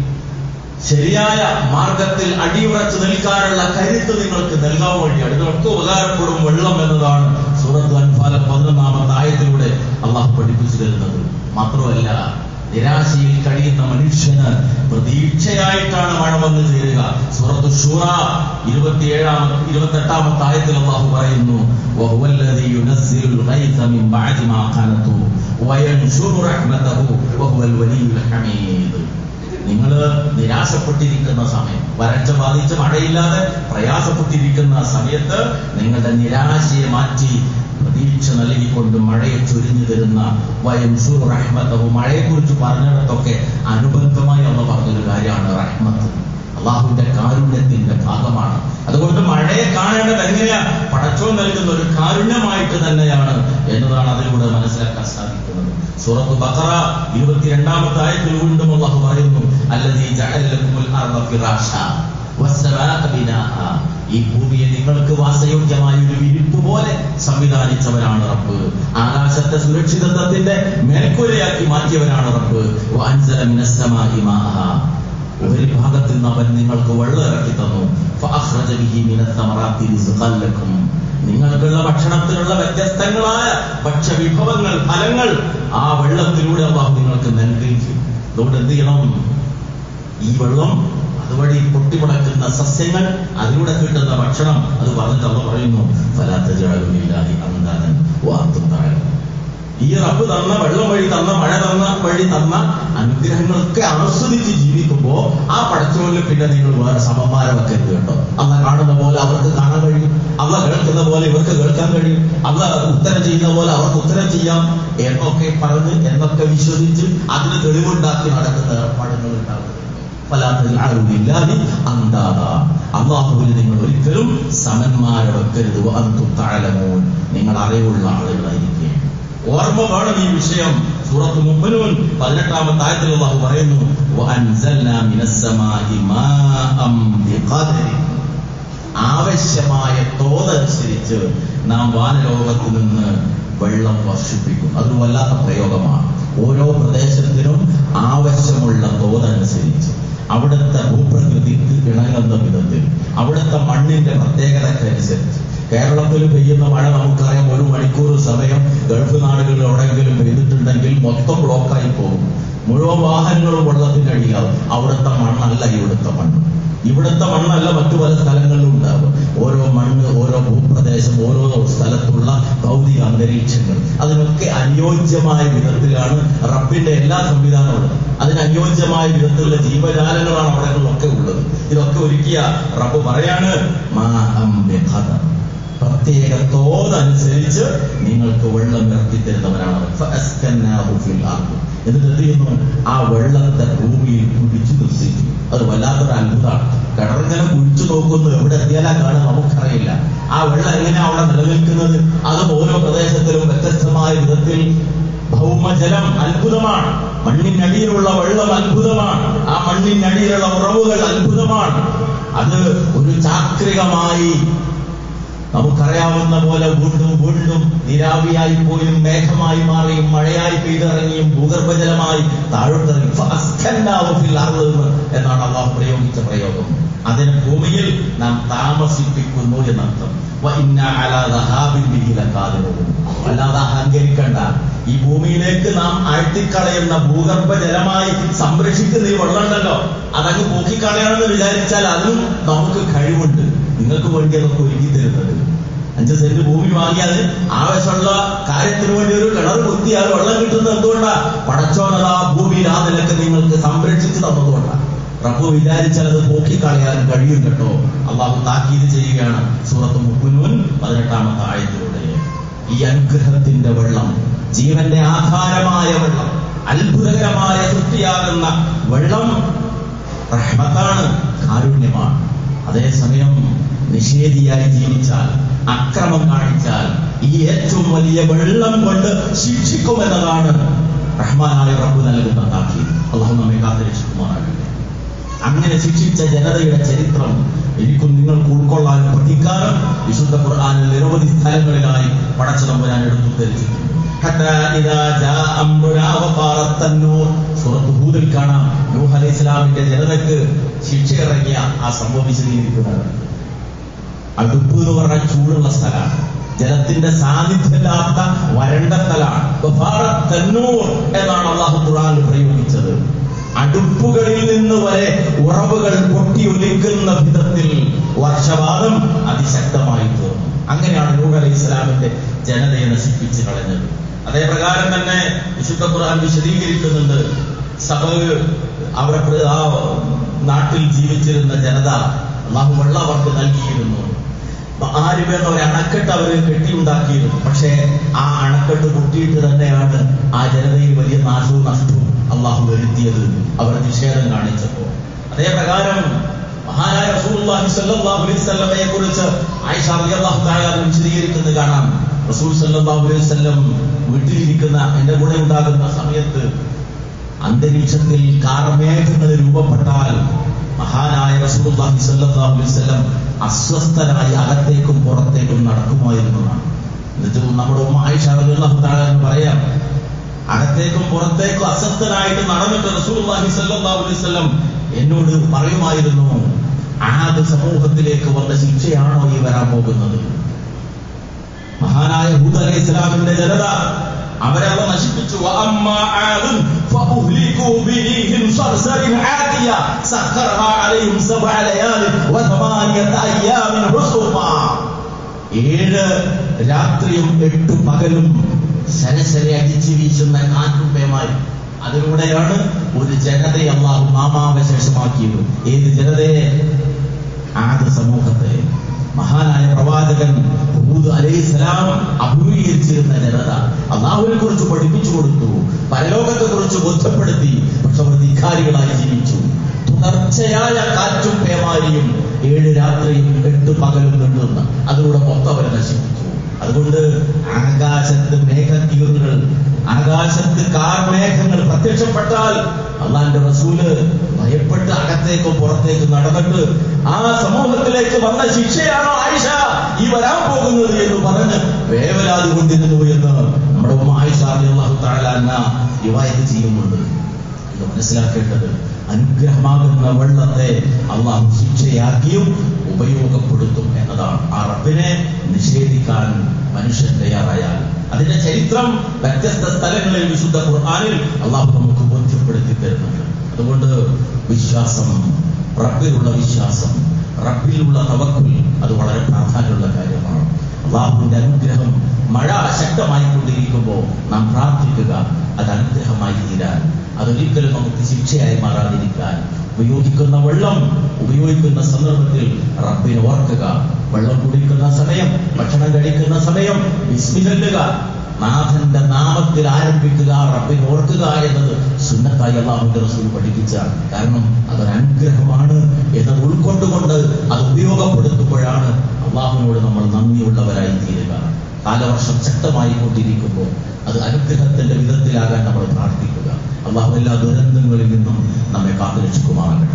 ശരിയായ മാർഗത്തിൽ അടിയുറച്ചു നിൽക്കാനുള്ള കരുത്ത് നിങ്ങൾക്ക് നൽകാൻ വേണ്ടിയാണ് ഇതിനൊക്കെ ഉപകാരപ്പെടും വെള്ളം എന്നതാണ് സൂറത്ത് അൻഫാല പതിനൊന്നാമത്തെ ആയത്തിലൂടെ അള്ളാഹു പഠിപ്പിച്ചു തരുന്നത് മാത്രമല്ല നിരാശയിൽ കഴിയുന്ന മനുഷ്യന് പ്രതീക്ഷയായിട്ടാണ് മഴ വന്നു ചേരുക സൂറത്ത് ഷൂറ ഇരുപത്തിയേഴാമത്തെ ഇരുപത്തെട്ടാമത്തെ ആയത്തിൽ അള്ളാഹു പറയുന്നു وهو الذي ينزل الغيث من بعد ما قنطوا وينشر رحمته وهو الولي الحميد നിങ്ങൾ നിരാശപ്പെട്ടിരിക്കുന്ന സമയം വരൾച്ച ബാധിച്ച് മഴയില്ലാതെ പ്രയാസപ്പെട്ടിരിക്കുന്ന സമയത്ത് നിങ്ങളുടെ നിരാശയെ മാറ്റി പ്രതീക്ഷ നൽകിക്കൊണ്ട് മഴയെ ചൊരിഞ്ഞു തരുന്ന വയംസുർ റഹ്മത്തവും മഴയെക്കുറിച്ച് പറഞ്ഞിടത്തൊക്കെ അനുബന്ധമായി അള്ള പറഞ്ഞൊരു കാര്യമാണ് റഹ്മത്ത് അള്ളാഹുവിന്റെ കാരുണ്യത്തിന്റെ ഭാഗമാണ് അതുകൊണ്ട് മഴയെ കാണേണ്ടത് എങ്ങനെയാ പടച്ചോ നൽകുന്ന ഒരു കാരുണ്യമായിട്ട് തന്നെയാണ് എന്നതാണ് അതിലൂടെ മനസ്സിലാക്കാൻ സാധിക്കുന്നത് സൂറത്ത് ബഖറ ഇരുപത്തിരണ്ടാമത്തെ ആയത്തിൽ വീണ്ടും അള്ളാഹു പറയുന്നു അല്ലതീ ജഅലലക്കുമുൽ അർള ഫിറാഷ വസ്സമാഅ ബിനാഅ ഈ ഭൂമിയെ നിങ്ങൾക്ക് വാസയോഗ്യമായ ഒരു വിരിപ്പ് പോലെ സംവിധാനിച്ചവനാണ് റബ്ബ് ആകാശത്തെ സുരക്ഷിതത്വത്തിന്റെ മേൽക്കൂരയാക്കി മാറ്റിയവനാണ് റബ്ബ് വഅൻസല മിനസ്സമാഇ മാഅ ഒരു ഭാഗത്ത് നിന്ന് അവൻ നിങ്ങൾക്ക് വെള്ളം ഇറക്കി തന്നു ഫഅഖ്റജ ബിഹി മിനസ്സമറാത്തി റിസ്ഖൻ ലക്കും നിങ്ങൾക്കുള്ള ഭക്ഷണത്തിനുള്ള വ്യത്യസ്തങ്ങളായ ഭക്ഷ്യവിഭവങ്ങൾ ഫലങ്ങൾ ആ വെള്ളത്തിലൂടെ അള്ളാഹു നിങ്ങൾക്ക് നൽകിയിരിക്കും അതുകൊണ്ട് എന്ത് ചെയ്യണം ഈ വെള്ളം അതുവഴി പൊട്ടിമുടക്കുന്ന സസ്യങ്ങൾ അതിലൂടെ കിട്ടുന്ന ഭക്ഷണം അത് പറഞ്ഞിട്ട് അള്ള പറയുന്നു ഫലാത്തജാലുമില്ലാതെ അന്താനൻ വാർത്തും താഴെ ഈ റബ്ബ് തന്ന വെള്ളം വഴി തന്ന മഴ തന്ന വഴി തന്ന അനുഗ്രഹങ്ങളൊക്കെ ആസ്വദിച്ച് ജീവിക്കുമ്പോ ആ പടച്ചോലിൽ പിന്നെ നിങ്ങൾ വേറെ സമന്മാരം വെക്കരുത് കേട്ടോ അല്ല കാണുന്ന പോലെ അവർക്ക് കാണാൻ കഴിയും അല്ല കേൾക്കുന്ന പോലെ ഇവർക്ക് കേൾക്കാൻ കഴിയും അല്ല ഉത്തരം ചെയ്യുന്ന പോലെ അവർക്ക് ഉത്തരം ചെയ്യാം എന്നൊക്കെ പറഞ്ഞ് എന്നൊക്കെ വിശ്വസിച്ച് അതിന് തെളിവുണ്ടാക്കി നടക്കുന്ന ഏർപ്പാടുകൾ ഉണ്ടാകുന്നുണ്ട് ഫലാത്തില്ലാതെ അന്താത അള്ളാഹുവിന് നിങ്ങൾ ഒരിക്കലും സമന്മാരെ വെക്കരുത് അന്തു താഴമോൻ നിങ്ങൾ അറിവുള്ള ആളുകളായിരിക്കും ഓർമ്മ വേണം ഈ വിഷയം സൂറത്ത് മുമ്പനൂൻ പതിനെട്ടാമത്തെ ആയത്തിൽ അള്ളാഹു പറയുന്നു "വഅൻസൽനാ മിനസ്സമാഇ മാഅം ബിഖദരി." ആവശ്യമായ തോതനുസരിച്ച് നാം വാനലോകത്ത് നിന്ന് വെള്ളം വർഷിപ്പിക്കും അതൊരു വല്ലാത്ത പ്രയോഗമാണ് ഓരോ പ്രദേശത്തിനും ആവശ്യമുള്ള തോതനുസരിച്ച് അവിടുത്തെ ഭൂപ്രകൃതിക്ക് ഇണങ്ങുന്ന വിധത്തിൽ അവിടുത്തെ മണ്ണിന്റെ പ്രത്യേകതക്കനുസരിച്ച് കേരളത്തിൽ പെയ്യുന്ന മഴ നമുക്കറിയാം ഒരു മണിക്കൂർ സമയം ഗൾഫ് നാടുകളിൽ എവിടെയെങ്കിലും പെയ്തിട്ടുണ്ടെങ്കിൽ മൊത്തം ബ്ലോക്കായി പോകും മുഴുവൻ വാഹനങ്ങളും വെള്ളത്തിന്റെ അടിയാവും അവിടുത്തെ മണ്ണല്ല ഇവിടുത്തെ മണ്ണ് ഇവിടുത്തെ മണ്ണല്ല മറ്റു പല സ്ഥലങ്ങളിലും ഉണ്ടാവും ഓരോ മണ്ണ് ഓരോ ഭൂപ്രദേശം ഓരോ സ്ഥലത്തുള്ള ഭൗതിക അന്തരീക്ഷങ്ങൾ അതിനൊക്കെ അനുയോജ്യമായ വിധത്തിലാണ് റബ്ബിന്റെ എല്ലാ സംവിധാനവും അതിന് അനുയോജ്യമായ വിധത്തിലുള്ള ജീവജാലങ്ങളാണ് അവിടങ്ങളിലൊക്കെ ഉള്ളത് ഇതൊക്കെ ഒരുക്കിയ റബ്ബ് പറയാണ് മാ അം ബിഖദർ. പ്രത്യേക തോതനുസരിച്ച് നിങ്ങൾക്ക് വെള്ളം ഇറക്കിത്തരുന്നവരാണ് ഫഅസ്കന്നാഹു ഫിൽ അർദ്. എന്നിട്ട് എന്ത് ചെയ്യുന്നു ആ വെള്ളത്തെ ഭൂമിയിൽ കുടിച്ചു നിർത്തിക്കും അത് വല്ലാത്തൊരു അത്ഭുതമാണ് കിണറിങ്ങനെ കുഴിച്ചു നോക്കുന്നു എവിടെ എത്തിയാലാ കാണാൻ നമുക്കറിയില്ല ആ വെള്ളം എങ്ങനെയാ അവിടെ നിലനിൽക്കുന്നത് അതും ഓരോ പ്രദേശത്തിലും വ്യത്യസ്തമായ വിധത്തിൽ ഭൗമജലം അത്ഭുതമാണ് മണ്ണിനടിയിലുള്ള വെള്ളം അത്ഭുതമാണ് ആ മണ്ണിനടിയിലുള്ള ഉറവുകൾ അത്ഭുതമാണ് അത് ഒരു ചാക്രികമായി നമുക്കറിയാവുന്ന പോലെ വീണ്ടും വീണ്ടും നിരാവിയായി പോയും മേഘമായി മാറിയും മഴയായി പെയ്തിറങ്ങിയും ഭൂഗർഭജലമായി താഴോട്ടിറങ്ങി ഫഅസ്കന്നാഹു ഫിൽ അർദ് എന്നാണ് അള്ളാഹു പ്രയോഗിച്ച പ്രയോഗം അതിന് ഭൂമിയിൽ നാം താമസിപ്പിക്കുന്നു എന്നർത്ഥം വ ഇന്ന അലാ ദഹാബിൻ ബിഹി ലഖാദിറൂൻ. അല്ലാതെ അഹങ്കരിക്കണ്ട ഈ ഭൂമിയിലേക്ക് നാം ആഴ്ത്തിക്കളയുന്ന ഭൂഗർഭ ജലമായി സംരക്ഷിക്കുന്ന ഈ വെള്ളമുണ്ടല്ലോ അതങ്ങ് പോക്കിക്കളയണമെന്ന് വിചാരിച്ചാൽ അതിനും നമുക്ക് കഴിവുണ്ട് നിങ്ങൾക്ക് വേണ്ടി അതൊക്കെ ഒരുക്കി തരുന്നത് അഞ്ച് സെന്റ് ഭൂമി വാങ്ങിയാൽ ആവശ്യമുള്ള കാര്യത്തിന് വേണ്ടി ഒരു കിണർ കുത്തിയാൽ വെള്ളം കിട്ടുന്നത് എന്തുകൊണ്ടാ പടച്ചോനതാ ഭൂമിയിൽ ആ നിലക്ക് നിങ്ങൾക്ക് സംരക്ഷിച്ചു തന്നതുകൊണ്ടാണ് റബ്ബ് വിചാരിച്ചാൽ അത് പോക്കിക്കളയാൻ കഴിയും കേട്ടോ അള്ളാഹു താക്കീത് ചെയ്യുകയാണ് സൂറത്ത് മുക്കുനൂൻ പതിനെട്ടാമത്തെ ആയത്തിലൂടെ ഈ അനുഗ്രഹത്തിന്റെ വെള്ളം ജീവന്റെ ആധാരമായ വെള്ളം അത്ഭുതകരമായ സൃഷ്ടിയാകുന്ന വെള്ളം റഹ്മത്താണ് കാരുണ്യമാണ് അതേസമയം നിഷേധിയായി ജീവിച്ചാൽ അക്രമം കാണിച്ചാൽ ഈ ഏറ്റവും വലിയ വെള്ളം കൊണ്ട് ശിക്ഷിക്കുമെന്നതാണ് റഹ്മാനായ റബ്ബ് നൽകുന്ന താക്കീത് അള്ളാഹു നമ്മെ കാത്തിരക്ഷിക്കുമാറാകട്ടെ അങ്ങനെ ശിക്ഷിച്ച ജനതയുടെ ചരിത്രം എനിക്കും നിങ്ങൾക്ക് ഉൾക്കൊള്ളാനും പഠിക്കാനും വിശുദ്ധ ഖുർആാനിൽ നിരവധി സ്ഥലങ്ങളിലായി പടച്ചതമ്പുരാൻ എടുത്തു ധരിച്ചിട്ടുണ്ട് حتى إذا جاء أمرنا وفارت النور സൂറത്ത് ഹൂദിൽ കാണാം നൂഹ് അലൈഹി ഇസ്ലാമിന്റെ ജനതയ്ക്ക് ശിക്ഷ ഇറങ്ങിയ ആ സംഭവം വിശദീകരിക്കുന്നത് അടുപ്പ് എന്ന് പറഞ്ഞാൽ ചൂടുള്ള സ്ഥലമാണ് ജലത്തിന്റെ സാന്നിധ്യമില്ലാത്ത വരണ്ട സ്ഥലമാണ് വഫാറത്ത് തന്നൂർ എന്നാണ് അള്ളാഹു ഖുർആനിൽ പ്രയോഗിച്ചത് അടുപ്പുകളിൽ നിന്ന് വരെ ഉറവുകൾ പൊട്ടിയൊലിക്കുന്ന വിധത്തിൽ വർഷവാദം അതിശക്തമായി തീർന്നു അങ്ങനെയാണ് നൂഹ് അലൈഹി ഇസ്ലാമിന്റെ ജനതയെ നശിപ്പിച്ച് കളഞ്ഞത് അതേ പ്രകാരം തന്നെ വിശുദ്ധ ഖുർആൻ വിശദീകരിക്കുന്നുണ്ട് സഭ അവിടെ പ്ര- ആ നാട്ടിൽ ജീവിച്ചിരുന്ന ജനത അള്ളാഹു വെള്ളം അവർക്ക് നൽകിയിരുന്നു ആരും എന്ന ഒരു അണക്കെട്ട് അവർ കെട്ടിയുണ്ടാക്കിയിരുന്നു പക്ഷേ ആ അണക്കെട്ട് പൊട്ടിയിട്ട് തന്നെയാണ് ആ ജനതയിൽ വലിയ നാശവും നഷ്ടവും അള്ളാഹു വരുത്തിയത് അവർ നിഷേധം കാണിച്ചപ്പോ അതേ പ്രകാരം മഹാനായ റസൂലുള്ളാഹി സ്വല്ലല്ലാഹു അലൈഹി വസല്ലമയെ കുറിച്ച് ആയിഷ റളിയല്ലാഹു തആല വിശദീകരിക്കുന്നത് കാണാം റസൂൽ സല്ലല്ലാഹു അലൈഹി വസല്ലം വീട്ടിലിരിക്കുന്ന എന്റെ കൂടെ ഉണ്ടാകുന്ന സമയത്ത് അന്തരീക്ഷത്തിൽ കാർമേഘങ്ങൾ രൂപപ്പെട്ടാൽ മഹാനായ റസൂലുള്ളാഹി സ്വല്ലല്ലാഹു അലൈഹി വസല്ലം അസ്വസ്ഥനായി അകത്തേക്കും പുറത്തേക്കും നടക്കുമായിരുന്നതാണ് എന്നിട്ട് നമ്മുടെ ഉമ്മ ആയിഷ റളിയല്ലാഹു തആല എന്ന് പറയാം അകത്തേക്കും പുറത്തേക്കും അസ്വസ്ഥനായിട്ട് നടന്നിട്ട് റസൂലുള്ളാഹി സ്വല്ലല്ലാഹു അലൈഹി വസല്ലം എന്നോട് പറയുമായിരുന്നു ആദ് സമൂഹത്തിലേക്ക് വന്ന ശിക്ഷയാണോ ഈ വരാൻ പോകുന്നത് മഹാനായ ഹൂദ് അലൈഹി ഇസ്ലാമിന്റെ ജനത അവരെ അവ നശിപ്പിച്ചു وأما عاد فأهلكوا بريح صرصر عاتية سخرها عليهم سبع ليال وثمانية أيام حسوما ഏഴ് രാത്രിയും എട്ട് പകലും സരസരെ അടിച്ചു വീശുന്ന കാറ്റുപേമായി അതിലൂടെയാണ് ഒരു ജനതയെ അള്ളാഹു നാമാവശേഷമാക്കിയത് ഏത് ജനതയെ ആദ്യ സമൂഹത്തെ മഹാനായ പ്രവാചകൻ ഹൂദ് അലൈഹിസ്സലാം അഭിമുഖീകരിച്ചിരുന്ന ജനത അള്ളാഹുവിനെ കുറിച്ച് പഠിപ്പിച്ചു കൊടുത്തു പരലോകത്തെ കുറിച്ച് ബോധ്യപ്പെടുത്തി പക്ഷെ അവർ ധിക്കാരികളായി ജീവിച്ചു തുടർച്ചയായ കാറ്റും പേമാരിയും ഏഴ് രാത്രിയും എട്ട് പകലും നീണ്ടുന്ന അതിലൂടെ മൊത്തം അവരെ നശിപ്പിച്ചു അതുകൊണ്ട് ആകാശത്ത് മേഘത്തീറുകൾ ആകാശത്ത് കാർമേഘങ്ങൾ പ്രത്യക്ഷപ്പെട്ടാൽ അള്ളാന്റെ റസൂല് ഭയപ്പെട്ട് അകത്തേക്കും പുറത്തേക്കും നടന്നിട്ട് ആ സമൂഹത്തിലേക്ക് വന്ന ശിക്ഷയാണോ ആയിഷ ഈ വരാൻ പോകുന്നത് എന്ന് പറഞ്ഞ് വേവലാതി കൊണ്ടിരുന്നു എന്ന് നമ്മുടെ ഉമ്മ ആയിഷ അള്ളാഹു താഴാന്ന റിവായത്ത് ചെയ്യുന്നുണ്ട് ഇത് മനസ്സിലാക്കേണ്ടത് അനുഗ്രഹമാകുന്ന വെള്ളത്തെ അള്ളാഹു ശിക്ഷയാക്കിയും ഉപയോഗപ്പെടുത്തും എന്നതാണ് ആ റബ്ബിനെ നിഷേധിക്കാൻ മനുഷ്യൻ തയ്യാറായാൽ അതിന്റെ ചരിത്രം വ്യത്യസ്ത സ്ഥലങ്ങളിൽ വിശുദ്ധ ഖുർആനിൽ അള്ളാഹു നമുക്ക് ബോധ്യപ്പെടുത്തി തരുന്നുണ്ട് അതുകൊണ്ട് വിശ്വാസം റബ്ബിലുള്ള വിശ്വാസം റബ്ബിലുള്ള തവക്കുൽ അത് വളരെ പ്രാധാന്യമുള്ള കാര്യമാണ് അള്ളാഹുവിന്റെ അനുഗ്രഹം മഴ ശക്തമായി കൊണ്ടിരിക്കുമ്പോൾ നാം പ്രാർത്ഥിക്കുക അത് അനുഗ്രഹമായി തീരാൻ അതൊരിക്കലും നമുക്ക് ശിക്ഷയായി മാറാതിരിക്കാൻ ഉപയോഗിക്കുന്ന വെള്ളം ഉപയോഗിക്കുന്ന സന്ദർഭത്തിൽ റബ്ബിനെ ഓർക്കുക വെള്ളം കുടിക്കുന്ന സമയം ഭക്ഷണം കഴിക്കുന്ന സമയം വിസ്മിചൊല്ലുക നാഥന്റെ നാമത്തിൽ ആരംഭിക്കുക റബ്ബിനെ ഓർക്കുക എന്നത് സുന്നത്തായി അള്ളാഹുന്റെ റസൂൽ പഠിപ്പിച്ച കാരണം അതൊരു അനുഗ്രഹമാണ് എന്നത് ഉൾക്കൊണ്ടുകൊണ്ട് അത് ഉപയോഗപ്പെടുത്തുമ്പോഴാണ് അള്ളാഹുവിനോട് നമ്മൾ നന്ദിയുള്ളവരായി തീരുക കാലവർഷം ശക്തമായി കൊണ്ടിരിക്കുമ്പോൾ അത് അനുഗ്രഹത്തിന്റെ വിധത്തിലാകാൻ നമ്മൾ പ്രാർത്ഥിക്കുക അള്ളാഹു എല്ലാ ദുരന്തങ്ങളിൽ നിന്നും നമ്മെ കാത്തുരക്ഷിക്കുമാറാകട്ടെ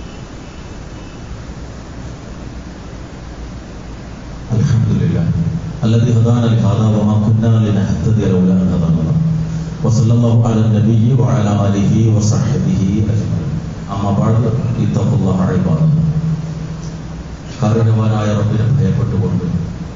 الحمد لله الذي هدانا لهذا وما كنا لنهتدي لولا ان هدانا الله وصلى الله على النبي وعلى اله وصحبه اجمعين اما بعد اتقوا الله عباد الله കാരുണ്യവാനായ റബ്ബിനെ ഭയപ്പെട്ടുകൊണ്ട്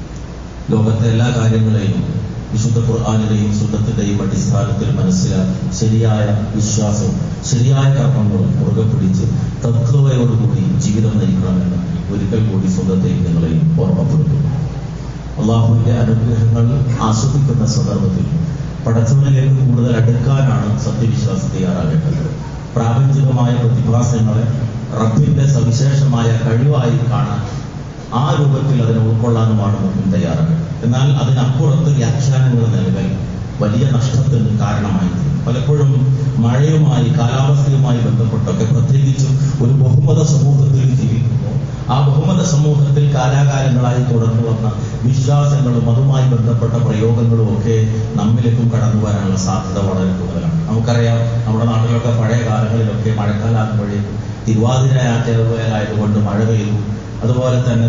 ലോകത്തെ എല്ലാ കാര്യങ്ങളെയും വിശുദ്ധ ഖുർആാനിലെയും സുന്നത്തിന്റെയും അടിസ്ഥാനത്തിൽ മനസ്സിലാക്കി ശരിയായ വിശ്വാസവും ശരിയായ കർമ്മങ്ങളും മുറുകെ പിടിച്ച് തത്വയോടുകൂടി ജീവിതം നയിക്കണമെന്ന് ഒരിക്കൽ കൂടി സ്വന്തത്തെയും നിങ്ങളെയും ഓർമ്മപ്പെടുത്തുന്നു അള്ളാഹുവിന്റെ അനുഗ്രഹങ്ങൾ ആസ്വദിക്കുന്ന സന്ദർഭത്തിൽ പടച്ചവനിലേക്ക് കൂടുതൽ അടുക്കാനാണ് സത്യവിശ്വാസി തയ്യാറാകേണ്ടത് പ്രാപഞ്ചികമായ പ്രതിഭാസങ്ങളെ റബ്ബിന്റെ സവിശേഷമായ കഴിവായി കാണാൻ ആ രൂപത്തിൽ അതിനെ ഉൾക്കൊള്ളാനുമാണ് മുമ്പിൽ തയ്യാറാകുന്നത് എന്നാൽ അതിനപ്പുറത്ത് വ്യാഖ്യാനങ്ങൾ നൽകൽ വലിയ നഷ്ടത്തിന് കാരണമായി പലപ്പോഴും മഴയുമായി കാലാവസ്ഥയുമായി ബന്ധപ്പെട്ടൊക്കെ പ്രത്യേകിച്ചും ഒരു ബഹുമത സമൂഹത്തിൽ ജീവിക്കുമ്പോൾ ആ ബഹുമത സമൂഹത്തിൽ കാലാകാലങ്ങളായി തുടർന്നു വന്ന വിശ്വാസങ്ങളും അതുമായി ബന്ധപ്പെട്ട പ്രയോഗങ്ങളും ഒക്കെ നമ്മിലേക്കും കടന്നു വരാനുള്ള സാധ്യത വളരെ കൂടുതലാണ് നമുക്കറിയാം നമ്മുടെ നാട്ടിലൊക്കെ പഴയ കാലങ്ങളിലൊക്കെ മഴക്കാലാകുമ്പോഴേക്കും തിരുവാതിരയായതുകൊണ്ട് മഴ പെയ്തു അതുപോലെ തന്നെ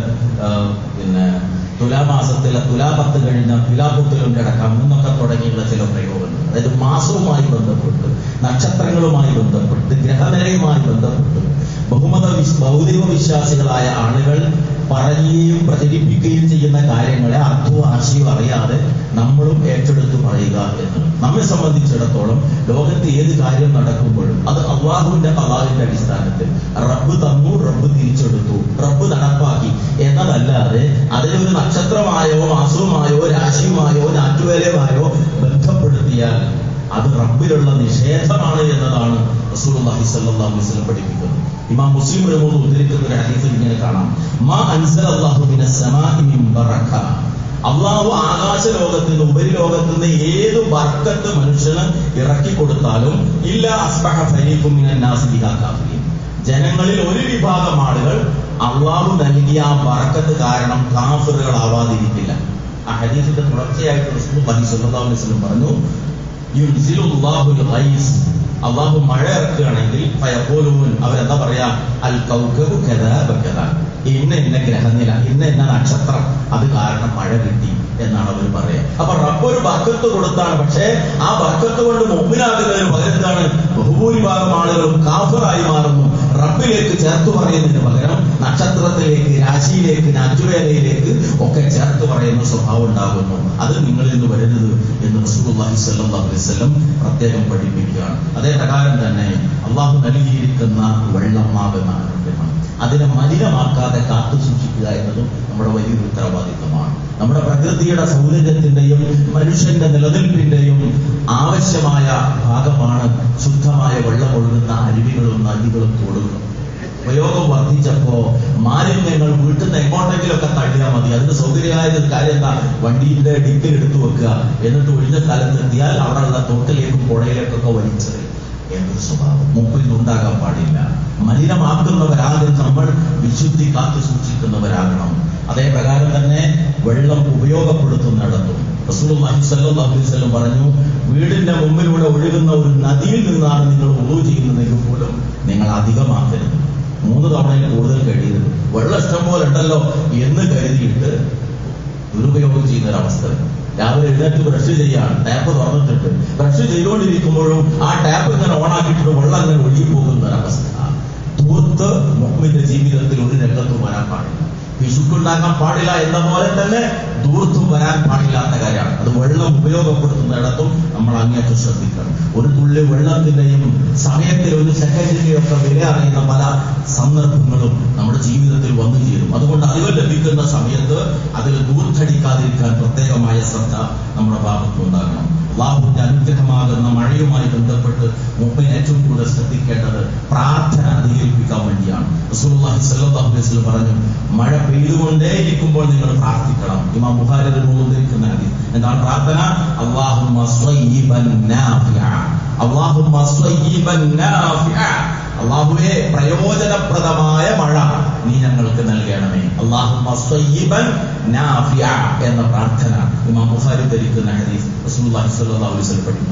പിന്നെ തുലാമാസത്തിലെ തുലാപത്ത് കഴിഞ്ഞ തുലാപുത്തിലും കിടക്കാം എന്നൊക്കെ തുടങ്ങിയുള്ള ചില പ്രയോഗങ്ങൾ അതായത് മാസവുമായി ബന്ധപ്പെട്ട് നക്ഷത്രങ്ങളുമായി ബന്ധപ്പെട്ട് ഗ്രഹനിലയുമായി ബന്ധപ്പെട്ട് ബഹുമത ഭൗതിക വിശ്വാസികളായ ആളുകൾ പറയുകയും പ്രചരിപ്പിക്കുകയും ചെയ്യുന്ന കാര്യങ്ങളെ അർത്ഥവും ആശയവും അറിയാതെ നമ്മളും ഏറ്റെടുത്ത് പറയുക എന്ന് നമ്മെ സംബന്ധിച്ചിടത്തോളം ലോകത്ത് ഏത് കാര്യം നടക്കുമ്പോഴും അത് അള്ളാഹുവിന്റെ കലാവിന്റെ അടിസ്ഥാനത്തിൽ റബ്ബ് തന്നു റബ്ബ് തിരിച്ചെടുത്തു റബ്ബ് നടപ്പാക്കി എന്നതല്ലാതെ അതിനൊരു നക്ഷത്രമായോ മാസവുമായോ രാശിയുമായോ നാറ്റുവേലയുമായോ ബന്ധപ്പെടുത്തിയാൽ അത് റബ്ബിലുള്ള നിഷേധമാണ് എന്നതാണ് റസൂലുള്ളാഹി സ്വല്ലല്ലാഹു അലൈഹി വസല്ലം പഠിപ്പിക്കുന്നത് ഇമാം മുസ്ലിം റഹ്മത്ത് ഉദ്ധരിക്കുന്ന ഒരു ഹദീസിൽ ഇങ്ങനെ കാണാം മാ അൻസലല്ലാഹു മിനസ് സമാഇ മിൻ ബറക അള്ളാഹു ആകാശ ലോകത്ത് നിന്ന് ഉപരിലോകത്ത് നിന്ന് ഏത് ബർക്കത്ത് മനുഷ്യന് ഇറക്കി കൊടുത്താലും ഇല്ല അസ്ബഹ ഫരീഖും മിനൻ നാസി ബിഹാ കാഫിരീൻ ജനങ്ങളിൽ ഒരു വിഭാഗം ആളുകൾ അള്ളാഹു നൽകിയ ആ ബർക്കത്ത് കാരണം കാഫിറുകളാവാതിരിക്കില്ല ആ ഹദീസിന്റെ തുടർച്ചയായിട്ട് റസൂലുള്ളാഹി സ്വല്ലല്ലാഹു അലൈഹി വസല്ലം പറഞ്ഞു യുൻസിലുല്ലാഹുൽ ഗൈസ് അള്ളാഹു മഴ ഇറക്കുകയാണെങ്കിൽ ഫയഖൂലൂൻ അവരെന്താ പറയാ അൽ കൗകബു കദാ ബകദാ ഇന്ന ഇന്ന ഗ്രഹനില ഇന്ന ഇന്ന നക്ഷത്രം അത് കാരണം മഴ കിട്ടി എന്നാണ് അവർ പറയുക അപ്പൊ റബ്ബ് ഒരു ബർക്കത്ത് കൊടുത്താണ് പക്ഷേ ആ ബർക്കത്ത് കൊണ്ട് മുമ്പിലാകുന്നതിന് പകരത്താണ് ബഹുഭൂരിഭാഗം ആളുകളും കാഫറായി മാറുന്നു റബ്ബിലേക്ക് ചേർത്ത് പറയുന്നതിന് പകരം നക്ഷത്രത്തിലേക്ക് രാശിയിലേക്ക് നാറ്റുവേലയിലേക്ക് ഒക്കെ ചേർത്ത് പറയുന്ന സ്വഭാവം ഉണ്ടാകുന്നു അത് നിങ്ങളിൽ നിന്ന് വരുന്നത് എന്ന് റസൂലുള്ളാഹി സ്വല്ലല്ലാഹു അലൈഹി വസല്ലം പ്രത്യേകം പഠിപ്പിക്കുകയാണ് അതേ പ്രകാരം തന്നെ അള്ളാഹു നൽകിയിരിക്കുന്ന വെള്ളമാകുന്ന അനുഗ്രഹം അതിനെ മലിനമാക്കാതെ കാത്തു സൂക്ഷിക്കുക എന്നതും നമ്മുടെ വലിയൊരു ഉത്തരവാദിത്തമാണ് നമ്മുടെ പ്രകൃതിയുടെ സൗന്ദര്യത്തിന്റെയും മനുഷ്യന്റെ നിലനിൽപ്പിന്റെയും ആവശ്യമായ ഭാഗമാണ് ശുദ്ധമായ വെള്ളം ഒഴുകുന്ന അരുവികളും നദികളും തോടുകളും ഉപയോഗം വർദ്ധിച്ചപ്പോ മാലിന്യങ്ങൾ വീട്ടിൽ നിന്ന് എങ്ങോട്ടെങ്കിലൊക്കെ തള്ളിയാൽ മതി അതിന് സൗകര്യമായ ഒരു കാര്യം എന്താ വണ്ടിയുടെ ഡിക്കിൽ എടുത്തു വെക്കുക എന്നിട്ട് ഒഴിഞ്ഞ സ്ഥലത്തെത്തിയാൽ അവിടെയുള്ള തോട്ടിലേക്കും പുഴയിലേക്കൊക്കെ വലിച്ചെറിയും എന്നൊരു സ്വഭാവം മുമ്പിൽ നിന്നുണ്ടാകാൻ പാടില്ല മലിനമാക്കുന്നവരാദ്യം നമ്മൾ വിശുദ്ധി കാത്തു സൂക്ഷിക്കുന്നവരാകണം അതേ പ്രകാരം തന്നെ വെള്ളം ഉപയോഗപ്പെടുത്തുന്നിടത്തും റസൂലുള്ളാഹി സ്വല്ലല്ലാഹു അലൈഹി വസല്ലം പറഞ്ഞു വീടിന്റെ മുമ്പിലൂടെ ഒഴുകുന്ന ഒരു നദിയിൽ നിന്നാണ് നിങ്ങൾ ഉളു ചെയ്യുന്നതെങ്കിൽ പോലും നിങ്ങൾ അധികമാക്കരുത് മൂന്ന് തവണയിൽ കൂടുതൽ കഴിയരുത് വെള്ളം ഇഷ്ടം പോലെ ഉണ്ടല്ലോ എന്ന് കരുതിയിട്ട് ദുരുപയോഗം ചെയ്യുന്ന ഒരവസ്ഥ രാവിലെ എഴുന്നേറ്റ് ബ്രഷ് ചെയ്യാണ് ടാപ്പ് തുറന്നിട്ടിട്ട് ബ്രഷ് ചെയ്തുകൊണ്ടിരിക്കുമ്പോഴും ആ ടാപ്പ് ഇങ്ങനെ ഓണാക്കിയിട്ട് വെള്ളം അങ്ങനെ ഒഴുകി പോകുന്ന ഒരവസ്ഥ തൂർത്ത് മുഹമ്മിന്റെ ജീവിതത്തിൽ ഒരു രംഗത്തും വരാൻ പാടില്ല പിശുക്കുണ്ടാക്കാൻ പാടില്ല എന്ന പോലെ തന്നെ ദൂർത്തും വരാൻ പാടില്ലാത്ത കാര്യമാണ് അത് വെള്ളം ഉപയോഗപ്പെടുത്തുന്നിടത്തും നമ്മൾ അങ്ങേറ്റം ശ്രദ്ധിക്കണം ഒരു തുള്ളി വെള്ളത്തിന്റെയും സമയത്തിൽ ഒരു സെക്കൻഡിന്റെയൊക്കെ വില അറിയുന്ന പല സന്ദർഭങ്ങളും നമ്മുടെ ജീവിതത്തിൽ വന്നു ചേരും അതുകൊണ്ട് അറിവ് ലഭിക്കുന്ന സമയത്ത് അതിൽ ദൂർത്തടിക്കാതിരിക്കാൻ പ്രത്യേകമായ ശ്രദ്ധ നമ്മുടെ ഭാഗത്തുണ്ടാകണം അള്ളാഹുവിന്റെ അനുഗ്രഹമാകുന്ന മഴയുമായി ബന്ധപ്പെട്ട് മുമ്പിൽ ഏറ്റവും കൂടുതൽ ശ്രദ്ധിക്കേണ്ടത് പ്രാർത്ഥന അധികരിപ്പിക്കാൻ വേണ്ടിയാണ് റസൂലുള്ളാഹി സ്വല്ലല്ലാഹു അലൈഹി വസല്ലം പറഞ്ഞു മഴ പെയ്തുകൊണ്ടേ ഇരിക്കുമ്പോൾ നിങ്ങൾ പ്രാർത്ഥിക്കണം ഇമാം ബുഖാരി ഉദ്ധരിക്കുന്ന ഹദീസ് എന്താണ് പ്രാർത്ഥന അല്ലാഹുമ്മ സ്വയ്യിബൻ നാഫിഅ അല്ലാഹുമ്മ സ്വയ്യിബൻ നാഫിഅ അള്ളാഹുവെ പ്രയോജനപ്രദമായ മഴ നീ ഞങ്ങൾക്ക് നൽകണമേ അള്ളാഹുമ്മ സ്വയ്യിബൻ നാഫിഅ എന്ന പ്രാർത്ഥന ഇമാം ബുഖാരി ധരിക്കുന്ന ഹദീസ് റസൂലുള്ളാഹി സ്വല്ലല്ലാഹു അലൈഹി വസല്ലം പഠിപ്പിച്ചു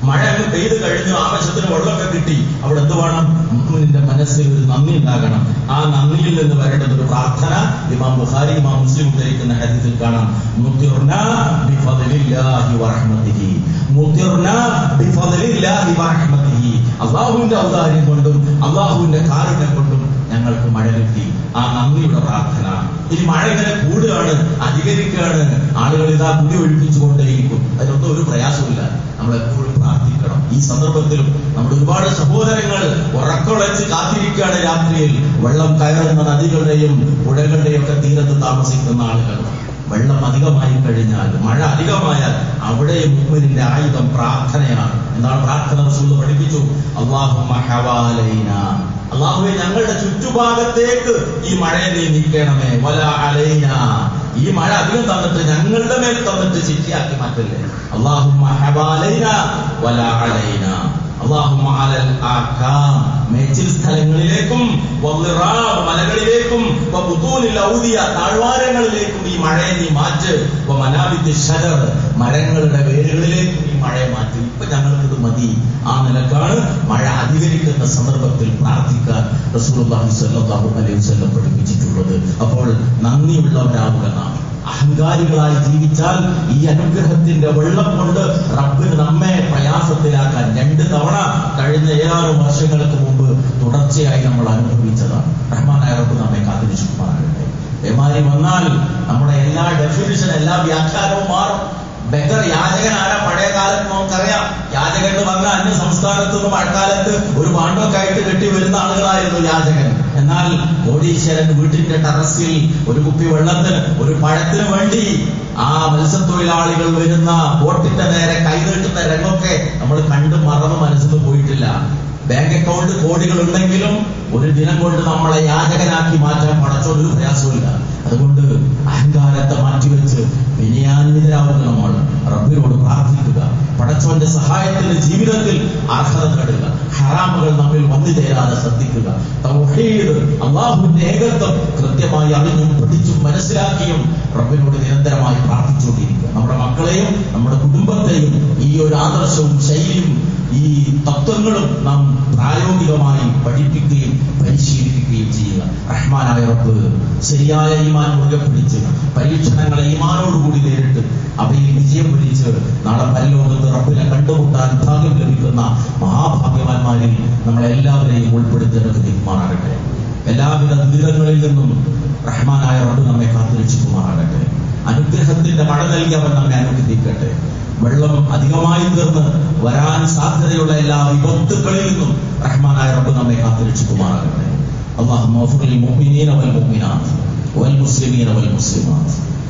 മഴ അങ്ങ് പെയ്ത് കഴിഞ്ഞു ആവശ്യത്തിന് വെള്ളമൊക്കെ കിട്ടി അവിടെ എന്ത് വേണം മുഹമ്മദിന്റെ മനസ്സിൽ ഒരു നന്ദി ഉണ്ടാകണം ആ നന്ദിയിൽ നിന്ന് വരേണ്ടത് ഒരു പ്രാർത്ഥന ഇമാം ബുഖാരി ഇമാം മുസ്ലിം ഉദ്ധരിക്കുന്ന ഹദീസിൽ കാണാം മുത്തിർന ബിഫദ്ലില്ലാഹി വറഹ്മതിഹി മുത്തിർന ബിഫദ്ലില്ലാഹി വറഹ്മതിഹി അള്ളാഹുവിന്റെ ഔദാര്യം കൊണ്ടും അള്ളാഹുവിന്റെ കാരുണ്യം കൊണ്ടും ഞങ്ങൾക്ക് മഴ കിട്ടി ആ നന്ദിയുടെ പ്രാർത്ഥന ഇനി മഴ ഇങ്ങനെ കൂടുകയാണ് അധികരിക്കുകയാണ് ആളുകൾ ഇതാ കുടി ഒഴിപ്പിച്ചുകൊണ്ടേയിരിക്കും അതിനൊന്നും ഒരു പ്രയാസമില്ല നമ്മൾ എപ്പോഴും പ്രാർത്ഥിക്കണം ഈ സന്ദർഭത്തിലും നമ്മുടെ ഒരുപാട് സഹോദരങ്ങൾ ഉറക്കൊളച്ച് കാത്തിരിക്കുകയാണ് രാത്രിയിൽ വെള്ളം കയറുന്ന നദികളുടെയും പുഴകളുടെയും ഒക്കെ തീരത്ത് താമസിക്കുന്ന ആളുകൾ വെള്ളം അധികമായി കഴിഞ്ഞാൽ മഴ അധികമായാൽ അവിടെ മുമ്പിന്റെ ആയുധം പ്രാർത്ഥനയാണ് എന്താണ് പ്രാർത്ഥന റസൂൽ പഠിപ്പിച്ചു അള്ളാഹുമ്മ ഹവാലൈന അള്ളാഹുവെ ഞങ്ങളുടെ ചുറ്റുഭാഗത്തേക്ക് ഈ മഴയെ നീ നീക്കണമേ വല അലൈന ഈ മഴ അധികം തന്നിട്ട് ഞങ്ങളുടെ മേൽ തന്നിട്ട് ശിക്ഷയാക്കി മാറ്റല്ലേ അള്ളാഹുമ്മ ഹവാലൈന വല അലൈന അള്ളാഹുമ്മ അലൽ ആക്കാം മേച്ചിൽ സ്ഥലങ്ങളിലേക്കും വള്ളിറാബ് മലകളിലേക്കും ബുത്തൂനിൽ ഔദിയ താഴ്വാരങ്ങളിലേക്കും ഈ മഴയെ നീ മാറ്റ് മനാവിദ്യ ശരർ മരങ്ങളുടെ വേരുകളിലേക്കും ഈ മഴയെ മാറ്റി ഇപ്പൊ ഞങ്ങൾക്ക് ഇത് മതി ആ നിലക്കാണ് മഴ അധികരിക്കുന്ന സന്ദർഭത്തിൽ പ്രാർത്ഥിക്കാൻ റസൂലുള്ളാഹി സ്വല്ലല്ലാഹു അലൈഹി വസല്ലം പഠിപ്പിച്ചിട്ടുള്ളത് അപ്പോൾ നന്ദിയുള്ളവരാവുക നാം അഹങ്കാരികളായി ജീവിച്ചാൽ ഈ അനുഗ്രഹത്തിന്റെ വെള്ളം കൊണ്ട് റബ്ബിന് നമ്മെ പ്രയാസത്തിലാക്കാൻ രണ്ട് തവണ കഴിഞ്ഞ ഏതാനും വർഷങ്ങൾക്ക് മുമ്പ് തുടർച്ചയായി നമ്മൾ അനുഭവിച്ചതാണ് റഹ്മാനായ റബ്ബ് നമ്മെ കാത്തിരിച്ചുമാറാകട്ടെ എമാരി വന്നാൽ നമ്മുടെ എല്ലാ ഡെഫിനിഷൻ എല്ലാ വ്യാഖ്യാനവും മാറും ബെഗർ യാചകൻ ആരാ പഴയ കാലത്ത് നമുക്കറിയാം യാചകൻ എന്ന് പറഞ്ഞാൽ അന്യ സംസ്ഥാനത്ത് നിന്ന് മഴക്കാലത്ത് ഒരു പാണ്ടൊക്കെ ആയിട്ട് കെട്ടി വരുന്ന ആളുകളായിരുന്നു യാചകൻ എന്നാൽ കോടീശ്വരൻ വീട്ടിന്റെ ടെറസിൽ ഒരു കുപ്പി വെള്ളത്തിന് ഒരു പഴത്തിന് വേണ്ടി ആ മത്സ്യത്തൊഴിലാളികൾ വരുന്ന ബോട്ടിന്റെ നേരെ കൈനീട്ടുന്ന രംഗമൊക്കെ നമ്മൾ കണ്ട് മറന്ന് മനസ്സിൽ പോയിട്ടില്ല ബാങ്ക് അക്കൗണ്ട് കോടികൾ ഉണ്ടെങ്കിലും ഒരു ദിനം കൊണ്ട് നമ്മളെ യാചകനാക്കി മാറ്റാൻ പടച്ചോണ്ട് ഒരു പ്രയാസമില്ല അതുകൊണ്ട് അഹങ്കാരത്തെ മാറ്റിവെച്ച് വിനയാന്വിതരാവുക നമ്മൾ റബ്ബിനോട് പ്രാർത്ഥിക്കുക പടച്ചവന്റെ സഹായത്തിന് ജീവിതത്തിൽ അർഹത നേടുക ഹറാമുകൾ നമ്മിൽ വന്നു ചേരാതെ ശ്രദ്ധിക്കുക തൗഹീദ് അള്ളാഹുവിന്റെ ഏകത്വം കൃത്യമായി അറിഞ്ഞും പഠിച്ചും മനസ്സിലാക്കിയും റബ്ബിനോട് നിരന്തരമായി പ്രാർത്ഥിച്ചുകൊണ്ടിരിക്കുക നമ്മുടെ മക്കളെയും നമ്മുടെ കുടുംബത്തെയും ഈ ഒരു ആദർശവും ശൈലിയും ഈ തത്വങ്ങളും നാം പ്രായോഗികമായി പഠിപ്പിക്കുകയും പരിശീലിപ്പിക്കുകയും ചെയ്യുക റഹ്മാനായ റബ്ബ് ശരിയായ ഈമാൻ മുറുകെ പിടിച്ച് പരീക്ഷണങ്ങളെ ഈമാനോടുകൂടി നേരിട്ട് അവയിൽ വിജയം പിടിച്ച് നാളെ പരലോകത്ത് റബ്ബിനെ കണ്ടുമുട്ടാൻ ഭാഗ്യം ലഭിക്കുന്ന മഹാഭാഗ്യവാന്മാരിൽ നമ്മളെല്ലാവരെയും ഉൾപ്പെടുത്തേണ്ടത് തീരുമാനാകട്ടെ എല്ലാവിധ ദുരിതങ്ങളിൽ നിന്നും റഹ്മാനായ റബ്ബ് നമ്മെ കാത്തുരക്ഷിക്കുമാറാകട്ടെ അനുഗ്രഹത്തിന്റെ മഴ നൽകി അവൻ നമ്മെ അനുഗ്രഹിക്കട്ടെ വെള്ളം അധികമായി തീർന്ന് വരാൻ സാധ്യതയുള്ള എല്ലാ വിപത്തുക്കളിൽ നിന്നും റഹ്മാനായ റബ്ബ് നമ്മെ കാത്തുരക്ഷിക്കുമാറാകട്ടെ اللهم اغفر للمؤمنين والمؤمنات والمسلمين والمسلمات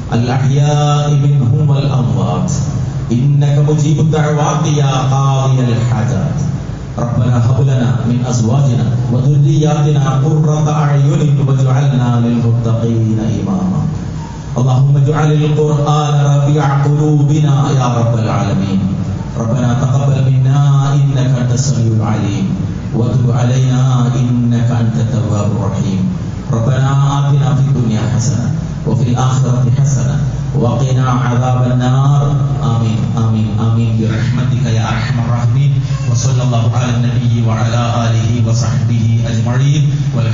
الأحياء منهم والأموات إنك مجيب الدعوات يا قاضي الحاجات ربنا هب لنا من أزواجنا وذرياتنا قرة أعين واجعلنا للمتقين إماما اللهم اجعل القرآن ربيع قلوبنا يا رب العالمين ربنا تقبل منا إنك أنت السميع العليم وتب علينا إنك أنت التواب الرحيم ربنا آتنا في الدنيا حسنة وفي الآخرة حسنة وقنا عذاب النار آمين آمين آمين برحمتك يا أرحم الراحمين وصلى الله على النبي وعلى آله وصحبه أجمعين والحمد